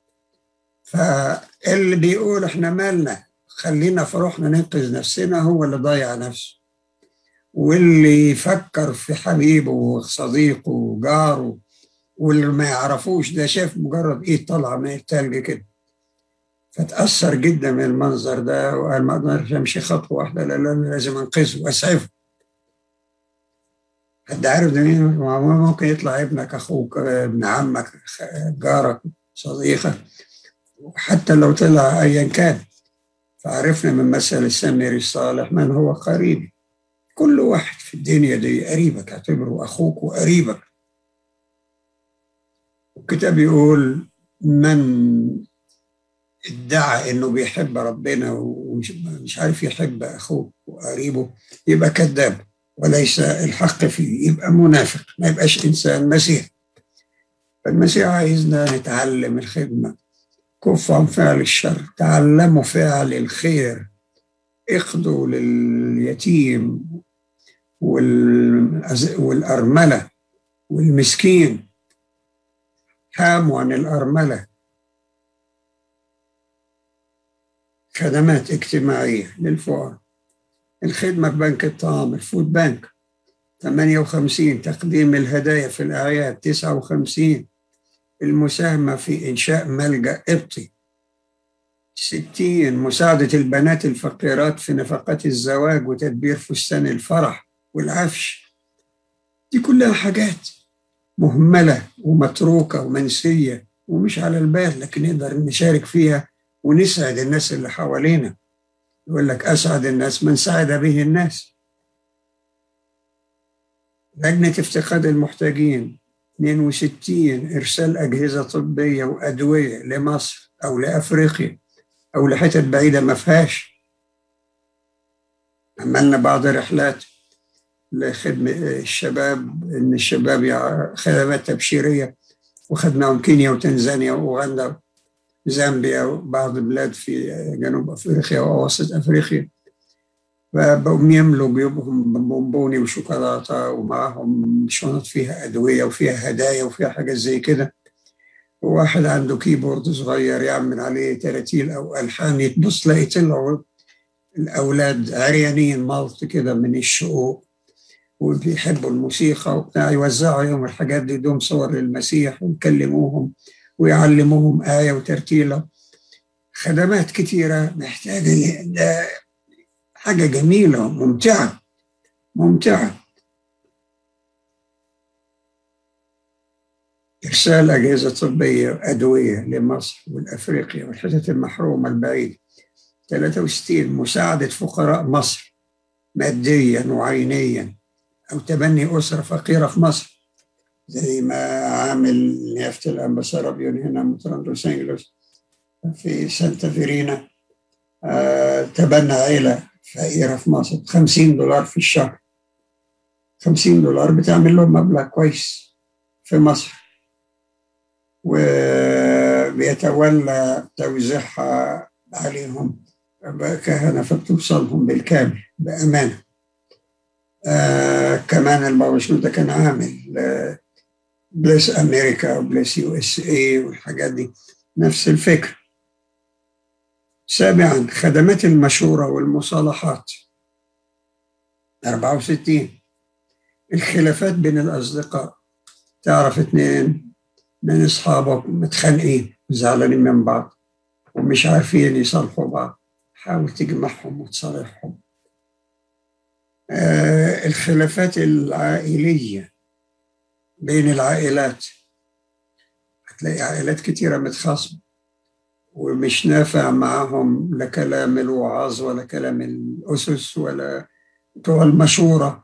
فاللي بيقول احنا مالنا خلينا في روحنا ننقذ نفسنا هو اللي ضيع نفسه واللي يفكر في حبيبه وصديقه وجاره واللي ما يعرفوش ده شاف مجرد ايد طالعه من التلج كده فتأثر جدا من المنظر ده وقال ما اقدرش امشي خطوه واحده لا لا لازم انقذه واسعفه حد عارف ده مين ممكن يطلع ابنك اخوك ابن عمك جارك صديقك وحتى لو طلع ايا كان فعرفنا من مثل السامري الصالح من هو قريبي كل واحد في الدنيا دي قريبك اعتبره اخوك وقريبك الكتاب يقول من ادعى انه بيحب ربنا ومش عارف يحب اخوه وقريبه يبقى كذاب وليس الحق فيه يبقى منافق ما يبقاش انسان مسيح فالمسيح عايزنا نتعلم الخدمه كفوا عن فعل الشر تعلموا فعل الخير اخذوا لليتيم والأرملة والمسكين حاموا عن الأرملة خدمات اجتماعية للفقراء الخدمة في بنك الطعام الفود بنك 58 تقديم الهدايا في الأعياد 59 المساهمة في إنشاء ملجأ قبطي 60 مساعدة البنات الفقيرات في نفقات الزواج وتدبير فستان الفرح والعفش دي كلها حاجات مهملة ومتروكة ومنسية ومش على البال لكن نقدر نشارك فيها ونسعد الناس اللي حوالينا يقول لك أسعد الناس من سعد به الناس لجنة افتقاد المحتاجين 62 إرسال أجهزة طبية وأدوية لمصر أو لأفريقيا أو لحتت بعيدة ما فيهاش عملنا بعض رحلات لخدمة الشباب إن الشباب خدمات تبشيرية وخدناهم كينيا وتنزانيا وأوغندا زامبيا وبعض البلاد في جنوب أفريقيا وأواسط أفريقيا فبقوا يملوا جيوبهم بونبوني وشوكولاتة ومعاهم شنط فيها أدوية وفيها هدايا وفيها حاجات زي كده وواحد عنده كيبورد صغير يعمل عليه تراتيل أو ألحان يتبص لا يطلعوا الأولاد عريانين ملط كده من الشقوق وبيحبوا الموسيقى وبتاع يوزعوا عليهم الحاجات دي دوم صور للمسيح ويكلموهم ويعلموهم آية وترتيلة خدمات كتيرة محتاجة ده حاجة جميلة ممتعة ممتعة إرسال أجهزة طبية وأدوية لمصر والأفريقيا والحتت المحرومة البعيدة 63 مساعدة فقراء مصر ماديا وعينيا أو تبني أسرة فقيرة في مصر زي ما عامل نيافة الأمبسرابيون هنا متران لوس أنجلوس في سانتا فيرينا آه تبنى عيلة فقيرة في مصر 50 دولار في الشهر 50 دولار بتعمل لهم مبلغ كويس في مصر وبيتولى توزيعها عليهم كهنة فبتوصلهم بالكامل بأمانة آه كمان البابا ده كان عامل آه بليس أمريكا وبليس يو اس اي والحاجات دي نفس الفكرة سابعا خدمات المشورة والمصالحات 64 الخلافات بين الأصدقاء تعرف اتنين من أصحابك متخانقين زعلانين من بعض ومش عارفين يصالحوا بعض حاول تجمعهم وتصالحهم آه الخلافات العائلية بين العائلات هتلاقي عائلات كتيرة متخاصمة ومش نافع معاهم لا كلام الوعاظ ولا كلام الأسس ولا بتوع المشورة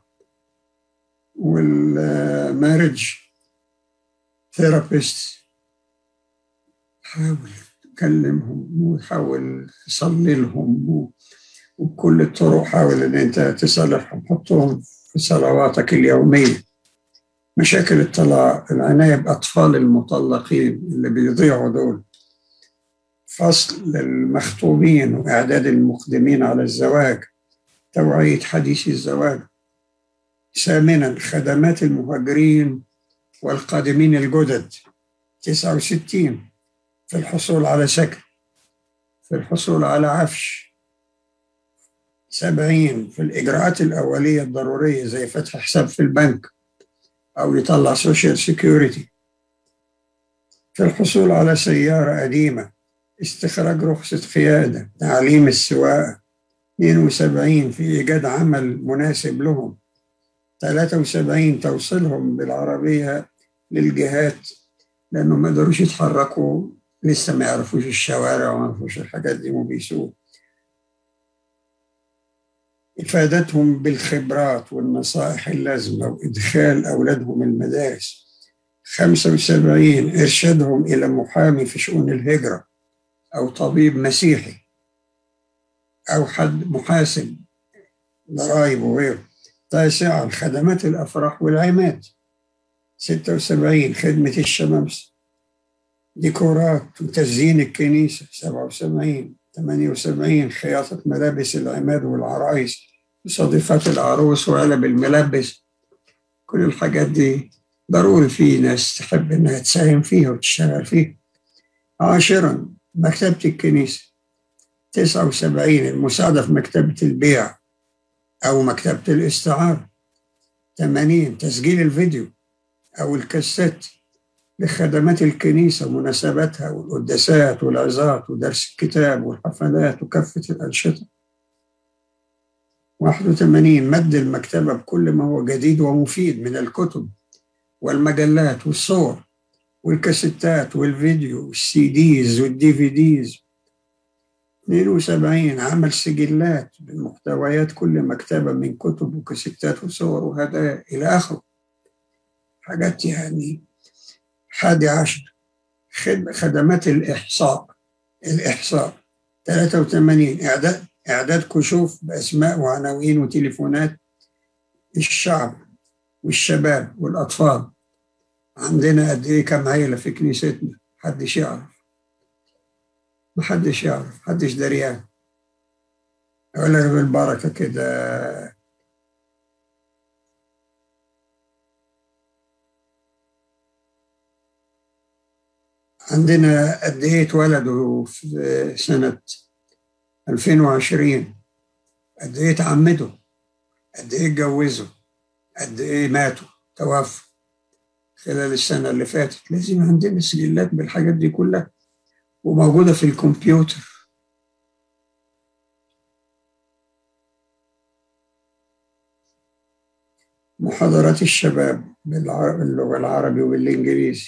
والمارج ثيرابيست حاول تكلمهم وحاول تصلي لهم وبكل الطرق حاول ان انت تصالحهم حطهم في صلواتك اليوميه مشاكل الطلاق العنايه باطفال المطلقين اللي بيضيعوا دول فصل المخطوبين واعداد المقدمين على الزواج توعيه حديث الزواج ثامنا خدمات المهاجرين والقادمين الجدد 69 في الحصول على سكن في الحصول على عفش سبعين في الإجراءات الأولية الضرورية زي فتح حساب في البنك أو يطلع سوشيال سيكيورتي في الحصول على سيارة قديمة استخراج رخصة قيادة تعليم السواقة 72 في إيجاد عمل مناسب لهم 73 توصيلهم بالعربية للجهات لأنهم ما قدروش يتحركوا لسه ما يعرفوش الشوارع وما يعرفوش الحاجات دي وبيسوق إفادتهم بالخبرات والنصائح اللازمة وإدخال أولادهم المدارس 75 إرشادهم إلى محامي في شؤون الهجرة أو طبيب مسيحي أو حد محاسب ضرائب وغيره تاسعا خدمات الأفراح والعماد 76 خدمة الشمامسة ديكورات وتزيين الكنيسة 77 78 خياطة ملابس العماد والعرايس وصديقات العروس وعلب الملبس كل الحاجات دي ضروري في ناس تحب انها تساهم فيها وتشتغل فيها عاشرا مكتبة الكنيسة 79 المساعدة في مكتبة البيع أو مكتبة الاستعارة 80 تسجيل الفيديو أو الكاسيت لخدمات الكنيسة ومناسباتها والقداسات والعظات ودرس الكتاب والحفلات وكافة الأنشطة 81 مد المكتبة بكل ما هو جديد ومفيد من الكتب والمجلات والصور والكاسيتات والفيديو والسي ديز والدي في ديز 72 عمل سجلات بمحتويات كل مكتبة من كتب وكاسيتات وصور وهدايا إلى آخره حاجات يعني حادي عشر خدمات الإحصاء الإحصاء 83 إعداد إعداد كشوف بأسماء وعناوين وتليفونات الشعب والشباب والأطفال عندنا قد إيه كم عيلة في كنيستنا محدش يعرف محدش يعرف محدش دريان ولا بالبركة كده عندنا قد ايه اتولدوا في سنة 2020 قد ايه اتعمدوا قد ايه اتجوزوا قد ايه ماتوا توفوا خلال السنة اللي فاتت لازم عندنا سجلات بالحاجات دي كلها وموجودة في الكمبيوتر محاضرات الشباب باللغة العربي والإنجليزي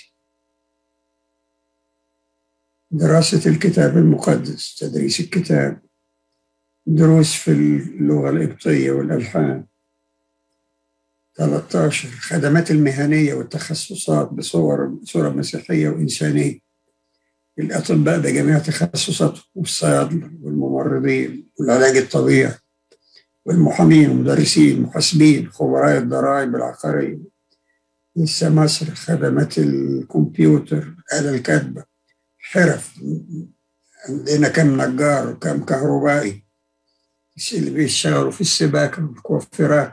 دراسة الكتاب المقدس تدريس الكتاب دروس في اللغة القبطية والألحان 13 خدمات المهنية والتخصصات بصور بصورة مسيحية وإنسانية الأطباء بجميع تخصصاتهم والصيادلة والممرضين والعلاج الطبيعي والمحامين والمدرسين المحاسبين خبراء الضرائب العقارية السماسرة خدمات الكمبيوتر آلة الكاتبة حرف عندنا كم نجار وكم كهربائي اللي بيشتغلوا في السباكة والكوافيرات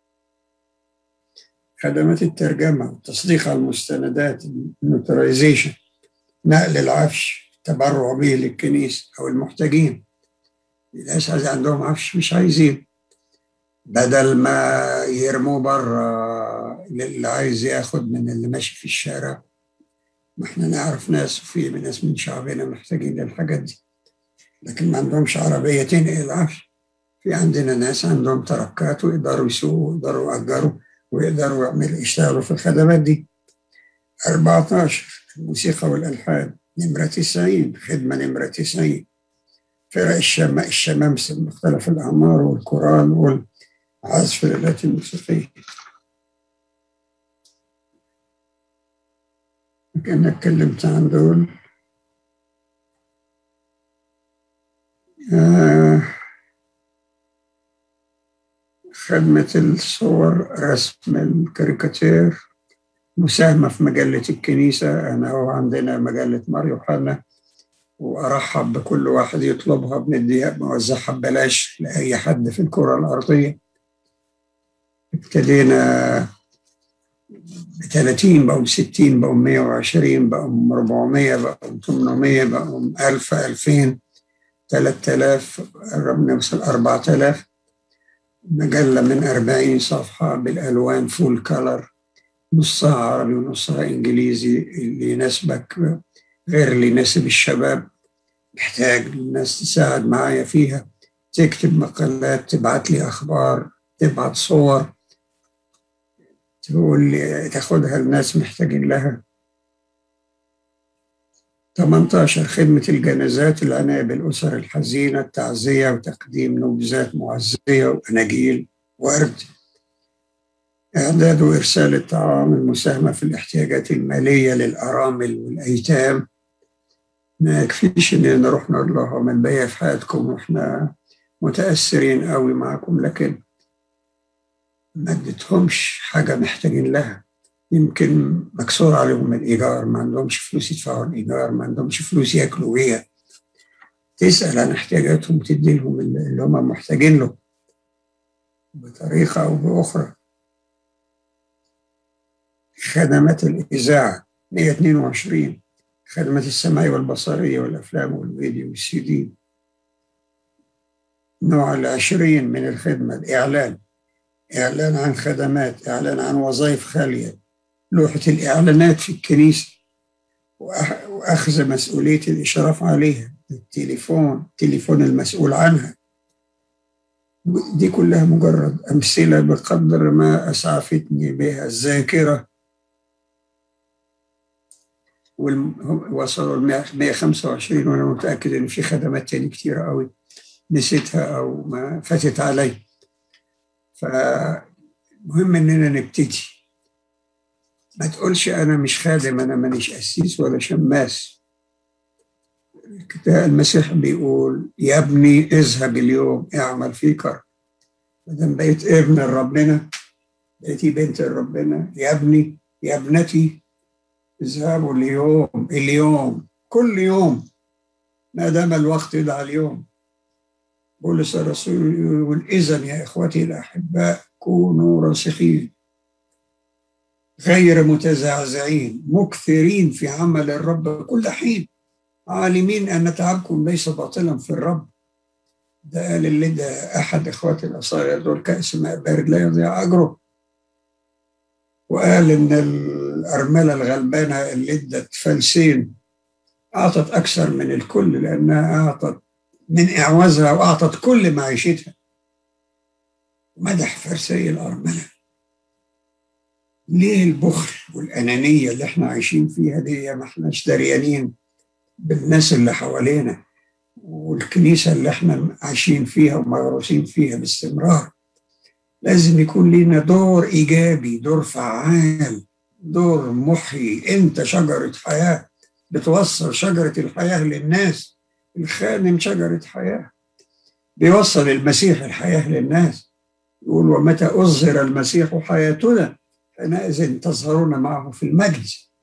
خدمات الترجمة والتصديق على المستندات النوترايزيشن نقل العفش التبرع به للكنيسة أو المحتاجين الناس عايز عندهم عفش مش عايزين بدل ما يرموه بره اللي عايز ياخد من اللي ماشي في الشارع ما احنا نعرف ناس وفي ناس من شعبنا محتاجين للحاجات دي لكن ما عندهمش عربية تنقل العفش في عندنا ناس عندهم تركات ويقدروا يسوقوا ويقدروا يأجروا ويقدروا يعملوا يشتغلوا في الخدمات دي 14 الموسيقى والألحان نمرة 90 خدمة نمرة 90 فرق الشم... الشمامسة مختلف الأعمار والقرآن والعزف الآلات الموسيقية كأنك اتكلمت عن دول آه خدمة الصور رسم الكاريكاتير مساهمة في مجلة الكنيسة أنا هو عندنا مجلة ماريو حنا وأرحب بكل واحد يطلبها بنديها بنوزعها ببلاش لأي حد في الكرة الأرضية ابتدينا ب 30 بقوا 60 بقوا 120 بقوا 400 بقوا 800 بقوا 1000 2000 3000 قربنا نوصل 4000 مجلة من 40 صفحة بالألوان فول كلر نصها عربي ونصها إنجليزي اللي يناسبك غير اللي يناسب الشباب محتاج الناس تساعد معايا فيها تكتب مقالات تبعت لي أخبار تبعت صور تقول لي تاخدها الناس محتاجين لها 18 خدمة الجنازات العناية بالأسر الحزينة التعزية وتقديم نبذات معزية وأناجيل ورد إعداد وإرسال الطعام المساهمة في الاحتياجات المالية للأرامل والأيتام ما يكفيش إننا نروح نقول لهم الباقي في حياتكم وإحنا متأثرين قوي معكم لكن ما اديتهمش حاجة محتاجين لها يمكن مكسور عليهم الإيجار ما عندهمش فلوس يدفعوا الإيجار ما عندهمش فلوس ياكلوا بيها تسأل عن احتياجاتهم تدي لهم اللي هم محتاجين له بطريقة أو بأخرى خدمات الإذاعة 122 خدمات السمعية والبصرية والأفلام والفيديو والسي دي نوع العشرين من الخدمة الإعلان إعلان عن خدمات إعلان عن وظائف خالية لوحة الإعلانات في الكنيسة وأخذ مسؤولية الإشراف عليها التليفون التليفون المسؤول عنها دي كلها مجرد أمثلة بقدر ما أسعفتني بها الذاكرة وصلوا ل 125 وأنا متأكد إن في خدمات تاني كتيرة قوي نسيتها أو ما فاتت علي فمهم إننا نبتدي ما تقولش أنا مش خادم أنا مانيش قسيس ولا شماس الكتاب المسيح بيقول يا ابني اذهب اليوم اعمل في كرم ما بقيت ابن ربنا بقيتي بنت ربنا يا ابني يا ابنتي اذهبوا اليوم اليوم كل يوم ما دام الوقت يدعى اليوم بولس الرسول يقول إذا يا إخوتي الأحباء كونوا راسخين غير متزعزعين مكثرين في عمل الرب كل حين عالمين أن تعبكم ليس باطلا في الرب ده قال اللي ده أحد إخواتي الأصايا دول كأس ماء بارد لا يضيع أجره وقال إن الأرملة الغلبانة اللي ادت فلسين أعطت أكثر من الكل لأنها أعطت من إعوازها وأعطت كل معيشتها مدح فرسي الأرملة ليه البخل والأنانية اللي احنا عايشين فيها دي ما احناش دريانين بالناس اللي حوالينا والكنيسة اللي احنا عايشين فيها ومغروسين فيها باستمرار لازم يكون لنا دور إيجابي دور فعال دور محيي أنت شجرة حياة بتوصل شجرة الحياة للناس الخادم شجرة حياة بيوصل المسيح الحياة للناس يقول ومتى أظهر المسيح حياتنا حينئذ تظهرون معه في المجد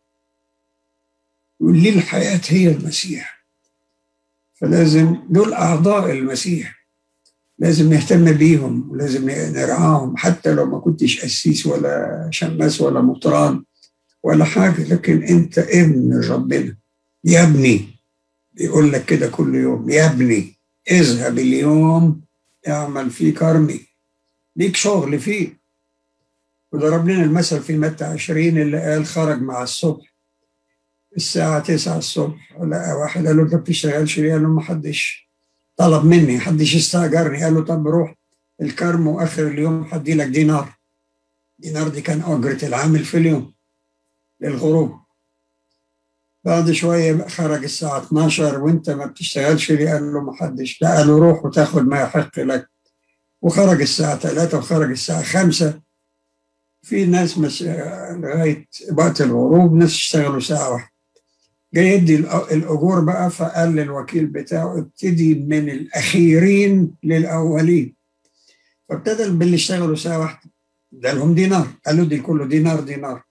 يقول لي الحياة هي المسيح فلازم دول أعضاء المسيح لازم نهتم بيهم ولازم نرعاهم حتى لو ما كنتش قسيس ولا شماس ولا مطران ولا حاجة لكن أنت ابن ربنا يا ابني بيقول لك كده كل يوم يا ابني اذهب اليوم اعمل في كرمي ليك شغل فيه وضرب لنا المثل في متى 20 اللي قال خرج مع الصبح الساعة 9 الصبح لقى واحد قال له انت بتشتغلش ليه؟ قال له ما حدش طلب مني حدش استأجرني قال له طب روح الكرم واخر اليوم هدي لك دينار دينار دي كان أجرة العامل في اليوم للغروب بعد شوية خرج الساعة 12 وانت ما بتشتغلش ليه قال له ما حدش لا قال له روح وتاخد ما يحق لك وخرج الساعة 3 وخرج الساعة 5 في ناس مش لغاية وقت الغروب ناس اشتغلوا ساعة واحدة جاي يدي الأجور بقى فقال للوكيل بتاعه ابتدي من الأخيرين للأولين فابتدى باللي اشتغلوا ساعة واحدة ادالهم دينار قال له دي كله دينار دينار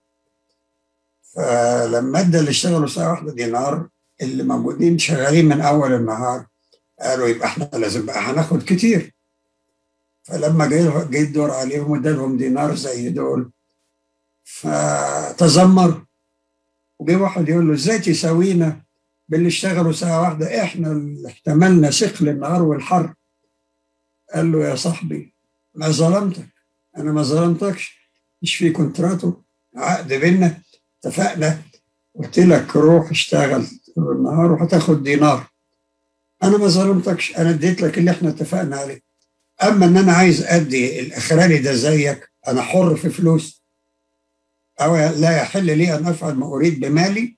فلما ادى اللي اشتغلوا ساعة واحدة دينار اللي موجودين شغالين من أول النهار قالوا يبقى احنا لازم بقى هناخد كتير فلما جه جه الدور عليهم وادالهم دينار زي دول فتذمر وجه واحد يقول له ازاي تساوينا باللي اشتغلوا ساعة واحدة احنا اللي احتملنا ثقل النهار والحر قال له يا صاحبي ما ظلمتك انا ما ظلمتكش مش في كونتراتو عقد بينا اتفقنا قلت لك روح اشتغل النهار وهتاخد دينار انا ما ظلمتكش انا اديت لك اللي احنا اتفقنا عليه اما ان انا عايز ادي الاخراني ده زيك انا حر في فلوس او لا يحل لي ان افعل ما اريد بمالي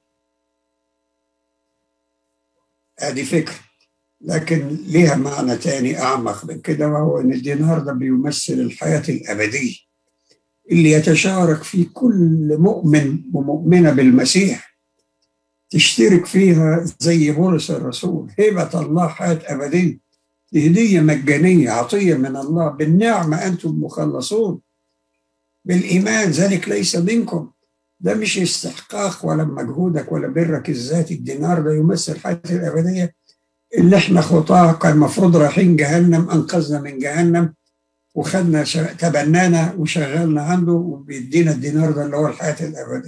ادي فكره لكن ليها معنى تاني اعمق من كده وهو ان الدينار ده بيمثل الحياه الابديه اللي يتشارك في كل مؤمن ومؤمنه بالمسيح تشترك فيها زي بولس الرسول هبه الله حياه ابديه دي هديه مجانيه عطيه من الله بالنعمه انتم مخلصون بالايمان ذلك ليس منكم ده مش استحقاق ولا مجهودك ولا برك الذاتي الدينار ده يمثل حياه الابديه اللي احنا خطاه كان المفروض رايحين جهنم انقذنا من جهنم وخدنا تبنانا وشغلنا عنده وبيدينا الدينار ده اللي هو الحياه الابديه.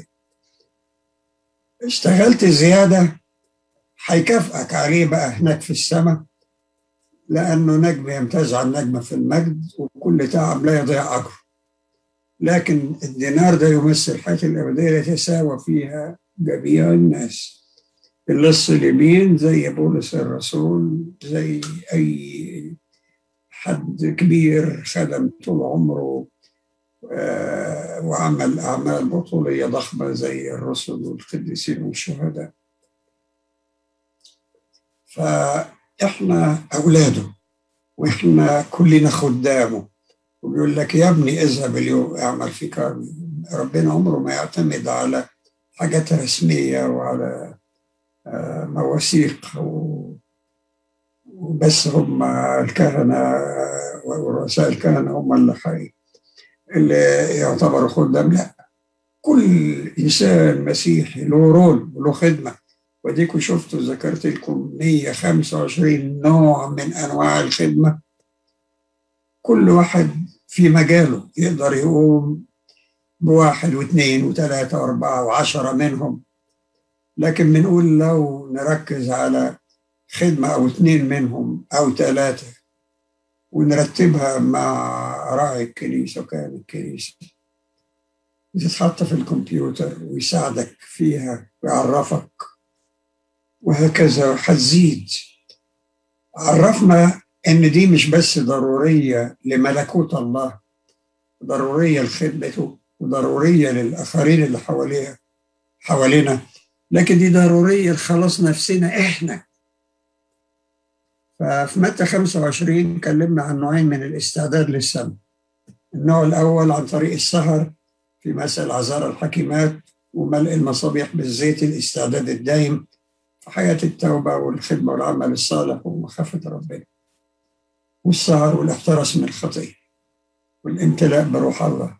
اشتغلت زياده هيكافئك عليه بقى هناك في السماء لانه نجم يمتاز عن نجم في المجد وكل تعب لا يضيع اجره. لكن الدينار ده يمثل الحياه الابديه التي تساوى فيها جميع الناس. اللص اليمين زي بولس الرسول زي اي حد كبير خدم طول عمره وعمل اعمال بطوليه ضخمه زي الرسل والقديسين والشهداء فاحنا اولاده واحنا كلنا خدامه وبيقول لك يا ابني اذهب اليوم اعمل في كرمي ربنا عمره ما يعتمد على حاجات رسميه وعلى مواثيق وبس هم الكهنة ورؤساء الكهنة هم اللي حي اللي يعتبروا خدام لا كل إنسان مسيحي له رول وله خدمة وديكوا شفتوا ذكرت لكم 125 نوع من أنواع الخدمة كل واحد في مجاله يقدر يقوم بواحد واثنين وثلاثة وأربعة وعشرة منهم لكن بنقول لو نركز على خدمة أو اثنين منهم أو ثلاثة ونرتبها مع راعي الكنيسة وكان الكنيسة تتحط في الكمبيوتر ويساعدك فيها ويعرفك وهكذا هتزيد عرفنا إن دي مش بس ضرورية لملكوت الله ضرورية لخدمته وضرورية للآخرين اللي حواليها حوالينا لكن دي ضرورية لخلاص نفسنا إحنا ففي متى 25 كلمنا عن نوعين من الاستعداد للسماء النوع الأول عن طريق السهر في مسألة عذار الحكيمات وملء المصابيح بالزيت الاستعداد الدائم في حياة التوبة والخدمة والعمل الصالح ومخافة ربنا والسهر والاحتراس من الخطية والامتلاء بروح الله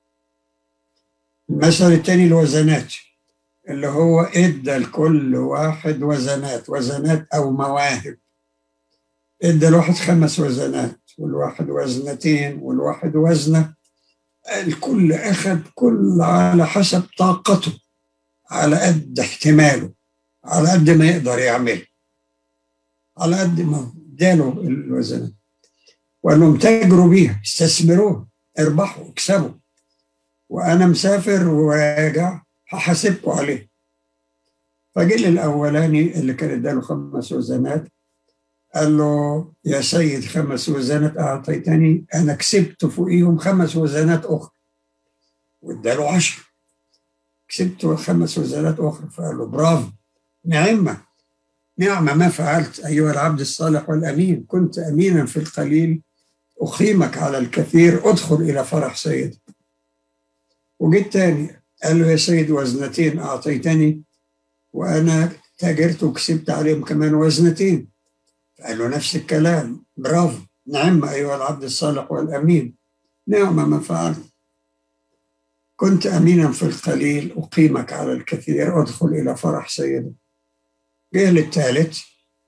المثل الثاني الوزنات اللي هو ادى لكل واحد وزنات وزنات او مواهب ادى الواحد خمس وزنات والواحد وزنتين والواحد وزنه الكل اخذ كل على حسب طاقته على قد احتماله على قد ما يقدر يعمل على قد ما اداله الوزنات وقال لهم تاجروا بيها استثمروها اربحوا اكسبوا وانا مسافر وراجع هحاسبكم عليه فجه الاولاني اللي كان اداله خمس وزنات قال له يا سيد خمس وزنات اعطيتني انا كسبت فوقيهم خمس وزنات اخرى واداله عشر كسبت خمس وزنات اخرى فقال له برافو نعمه نعمه ما فعلت ايها العبد الصالح والامين كنت امينا في القليل اقيمك على الكثير ادخل الى فرح سيدك وجيت تاني قال له يا سيد وزنتين أعطيتني وأنا تاجرت وكسبت عليهم كمان وزنتين قال له نفس الكلام برافو نعم أيها العبد الصالح والأمين نعم ما فعلت كنت أمينا في القليل أقيمك على الكثير أدخل إلى فرح سيدي جه للثالث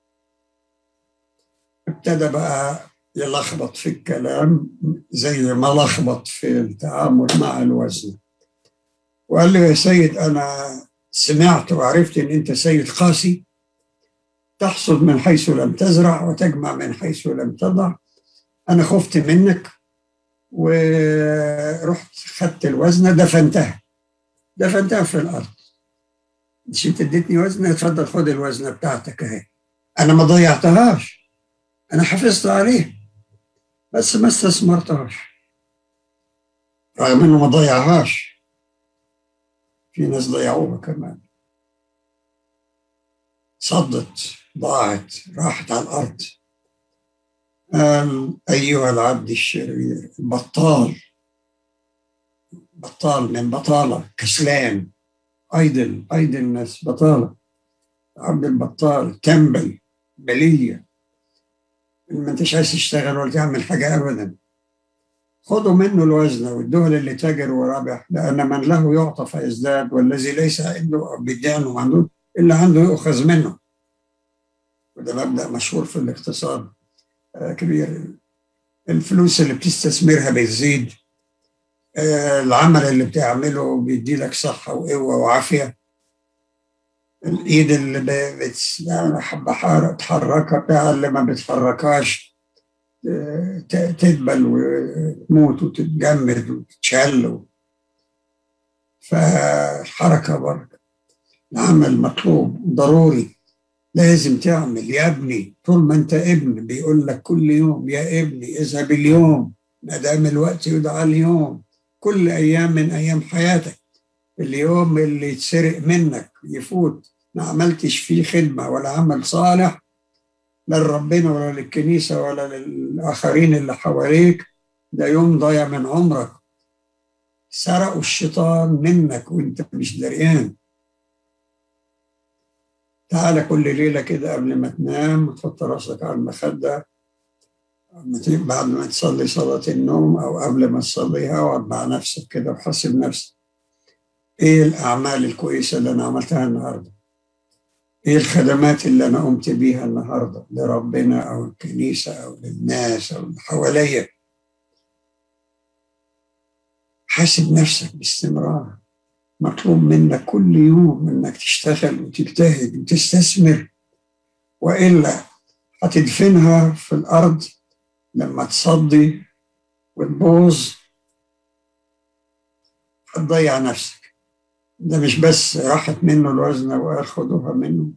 ابتدى بقى يلخبط في الكلام زي ما لخبط في التعامل مع الوزن وقال له يا سيد أنا سمعت وعرفت إن أنت سيد قاسي تحصد من حيث لم تزرع وتجمع من حيث لم تضع أنا خفت منك ورحت خدت الوزنة دفنتها دفنتها في الأرض مش أنت اديتني وزنة اتفضل خد الوزنة بتاعتك أهي أنا ما ضيعتهاش أنا حافظت عليها بس ما استثمرتهاش رغم إنه ما ضيعهاش في ناس ضيعوها كمان صدت ضاعت راحت على الأرض قال أيها العبد الشرير بطال بطال من بطالة كسلان أيدل أيدل الناس بطالة عبد البطال تنبل بلية ما انتش عايز تشتغل ولا تعمل حاجة أبدا خذوا منه الوزن وادوه للي تاجر ورابح لأن من له يعطى فيزداد والذي ليس عنده بدان وعنده إلا عنده يؤخذ منه وده مبدأ مشهور في الاقتصاد كبير الفلوس اللي بتستثمرها بتزيد العمل اللي بتعمله بيدي لك صحة وقوة وعافية الإيد اللي حبة تحركها بتاع اللي ما بتحركهاش تدبل وتموت وتتجمد وتتشل فالحركة برضه العمل مطلوب ضروري لازم تعمل يا ابني طول ما انت ابن بيقول لك كل يوم يا ابني اذهب اليوم ما دام الوقت يدعى اليوم كل ايام من ايام حياتك اليوم اللي يتسرق منك يفوت ما عملتش فيه خدمه ولا عمل صالح لا لربنا ولا للكنيسه ولا للاخرين اللي حواليك ده يوم ضايع من عمرك سرقوا الشيطان منك وانت مش دريان تعالى كل ليلة كده قبل ما تنام تحط راسك على المخدة بعد ما تصلي صلاة النوم أو قبل ما تصليها اقعد مع نفسك كده وحاسب نفسك إيه الأعمال الكويسة اللي أنا عملتها النهاردة إيه الخدمات اللي أنا قمت بيها النهاردة لربنا أو الكنيسة أو للناس أو اللي حواليا حاسب نفسك باستمرار مطلوب منك كل يوم انك تشتغل وتجتهد وتستثمر والا هتدفنها في الارض لما تصدي وتبوظ هتضيع نفسك ده مش بس راحت منه الوزنة وقال خدوها منه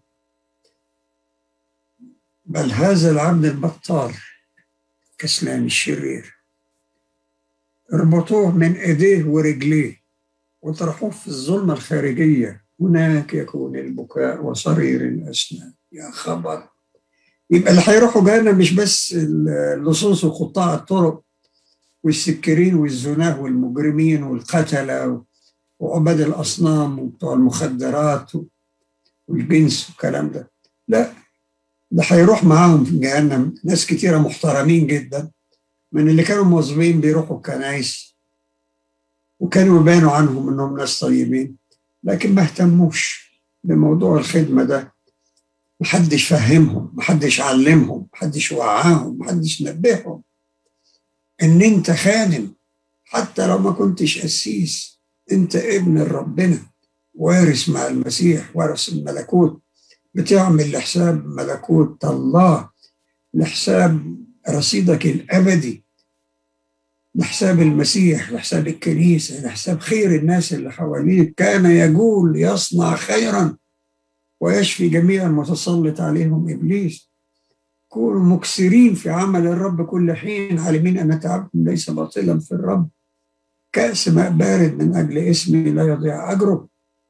بل هذا العبد البطال كسلان الشرير اربطوه من ايديه ورجليه وطرحوه في الظلمة الخارجية هناك يكون البكاء وصرير الأسنان يا خبر يبقى اللي هيروحوا جهنم مش بس اللصوص وقطاع الطرق والسكرين والزناه والمجرمين والقتلة وعباد الأصنام وبتوع المخدرات والجنس والكلام ده لا ده هيروح معاهم في جهنم ناس كتيرة محترمين جدا من اللي كانوا موظفين بيروحوا الكنايس وكانوا يبانوا عنهم انهم ناس طيبين لكن ما اهتموش بموضوع الخدمة ده محدش فهمهم محدش علمهم محدش وعاهم محدش نبههم ان انت خادم حتى لو ما كنتش قسيس انت ابن ربنا وارث مع المسيح وارث الملكوت بتعمل لحساب ملكوت الله لحساب رصيدك الابدي لحساب المسيح لحساب الكنيسه لحساب خير الناس اللي حواليك كان يقول يصنع خيرا ويشفي جميع المتسلط عليهم ابليس كونوا مكسرين في عمل الرب كل حين عالمين ان تعبكم ليس باطلا في الرب كأس ماء بارد من أجل اسمي لا يضيع أجره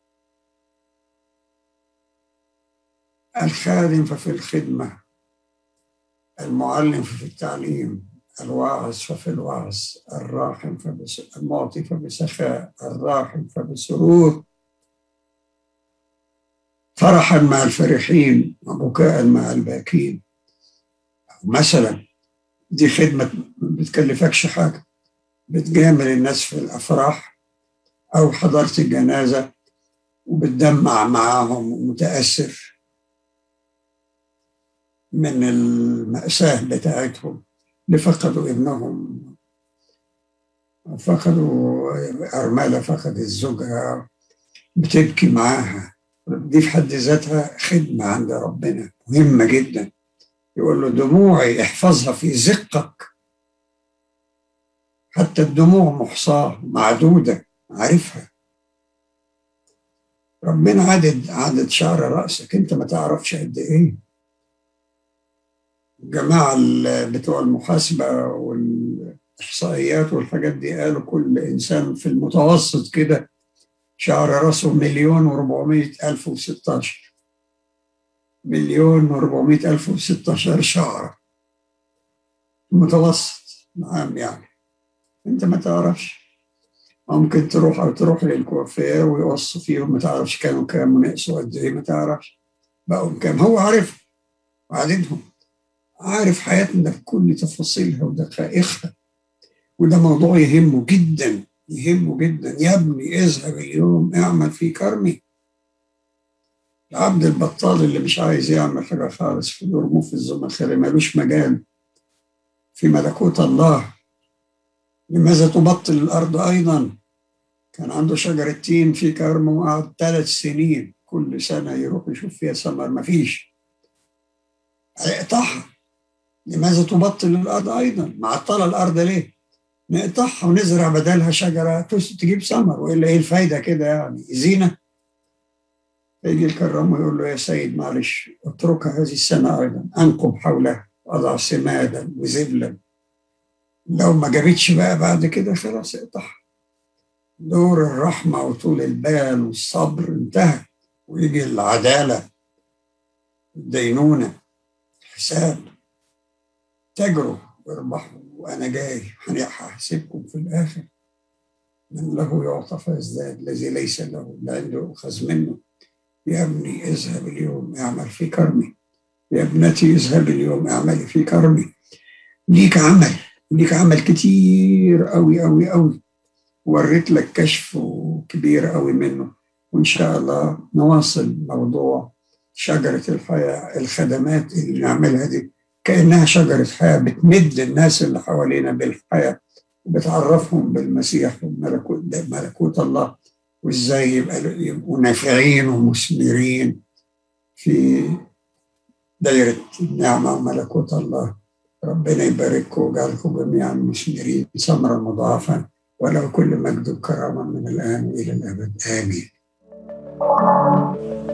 الخادم ففي الخدمة المعلم ففي التعليم الواعظ ففي الوعظ الراحم فبس المعطي فبسخاء الراحم فبسرور فرحا مع الفرحين وبكاء مع الباكين مثلا دي خدمة ما بتكلفكش حاجة بتجامل الناس في الأفراح أو حضرت الجنازة وبتدمع معاهم ومتأثر من المأساة بتاعتهم اللي فقدوا ابنهم فقدوا أرملة فقدت زوجها بتبكي معاها دي في حد ذاتها خدمة عند ربنا مهمة جدا يقول له دموعي احفظها في زقك حتى الدموع محصاة معدودة عارفها ربنا عدد عدد شعر رأسك انت ما تعرفش قد ايه الجماعة بتوع المحاسبة والإحصائيات والحاجات دي قالوا كل إنسان في المتوسط كده شعر راسه مليون وربعمية ألف وستاشر مليون وربعمية ألف وستاشر شعر متوسط نعم يعني انت ما تعرفش ممكن تروح او تروح للكوافير ويوصوا فيهم ما تعرفش كانوا كام ونقصوا قد ايه ما تعرفش بقوا كام هو عارف وعددهم عارف حياتنا بكل تفاصيلها ودقائقها وده موضوع يهمه جدا يهمه جدا يا ابني اذهب اليوم اعمل في كرمي العبد البطال اللي مش عايز يعمل حاجه خالص في يرموه في الزمخرة ملوش مجال في ملكوت الله لماذا تبطل الأرض أيضا كان عنده شجرة تين في كرم وقعد ثلاث سنين كل سنة يروح يشوف فيها ثمر مفيش هيقطعها لماذا تبطل الأرض أيضا معطلة الأرض ليه نقطعها ونزرع بدلها شجرة تجيب ثمر وإلا إيه الفايدة كده يعني زينة يجي الكرام ويقول له يا سيد معلش اتركها هذه السنة أيضا أنقب حولها وأضع سمادا وزبلا لو ما جابتش بقى بعد كده خلاص اقطعها دور الرحمة وطول البال والصبر انتهى ويجي العدالة الدينونة الحساب تجروا واربحوا وأنا جاي هحاسبكم في الآخر من له يعطى فيزداد الذي ليس له لا عنده يؤخذ منه يا ابني اذهب اليوم اعمل في كرمي يا ابنتي اذهب اليوم اعملي في كرمي ليك عمل ليك عمل كتير قوي قوي قوي وريت لك كشف كبير قوي منه وإن شاء الله نواصل موضوع شجرة الحياة الخدمات اللي نعملها دي كأنها شجرة حياة بتمد الناس اللي حوالينا بالحياة وبتعرفهم بالمسيح وملكوت ملكوت الله وازاي يبقى يبقوا نافعين ومثمرين في دايرة النعمة وملكوت الله ربنا يبارككم ويجعلكم جميعا مثمرين ثمرا مضاعفا وله كل مجد وكرامة من الآن إلى الأبد آمين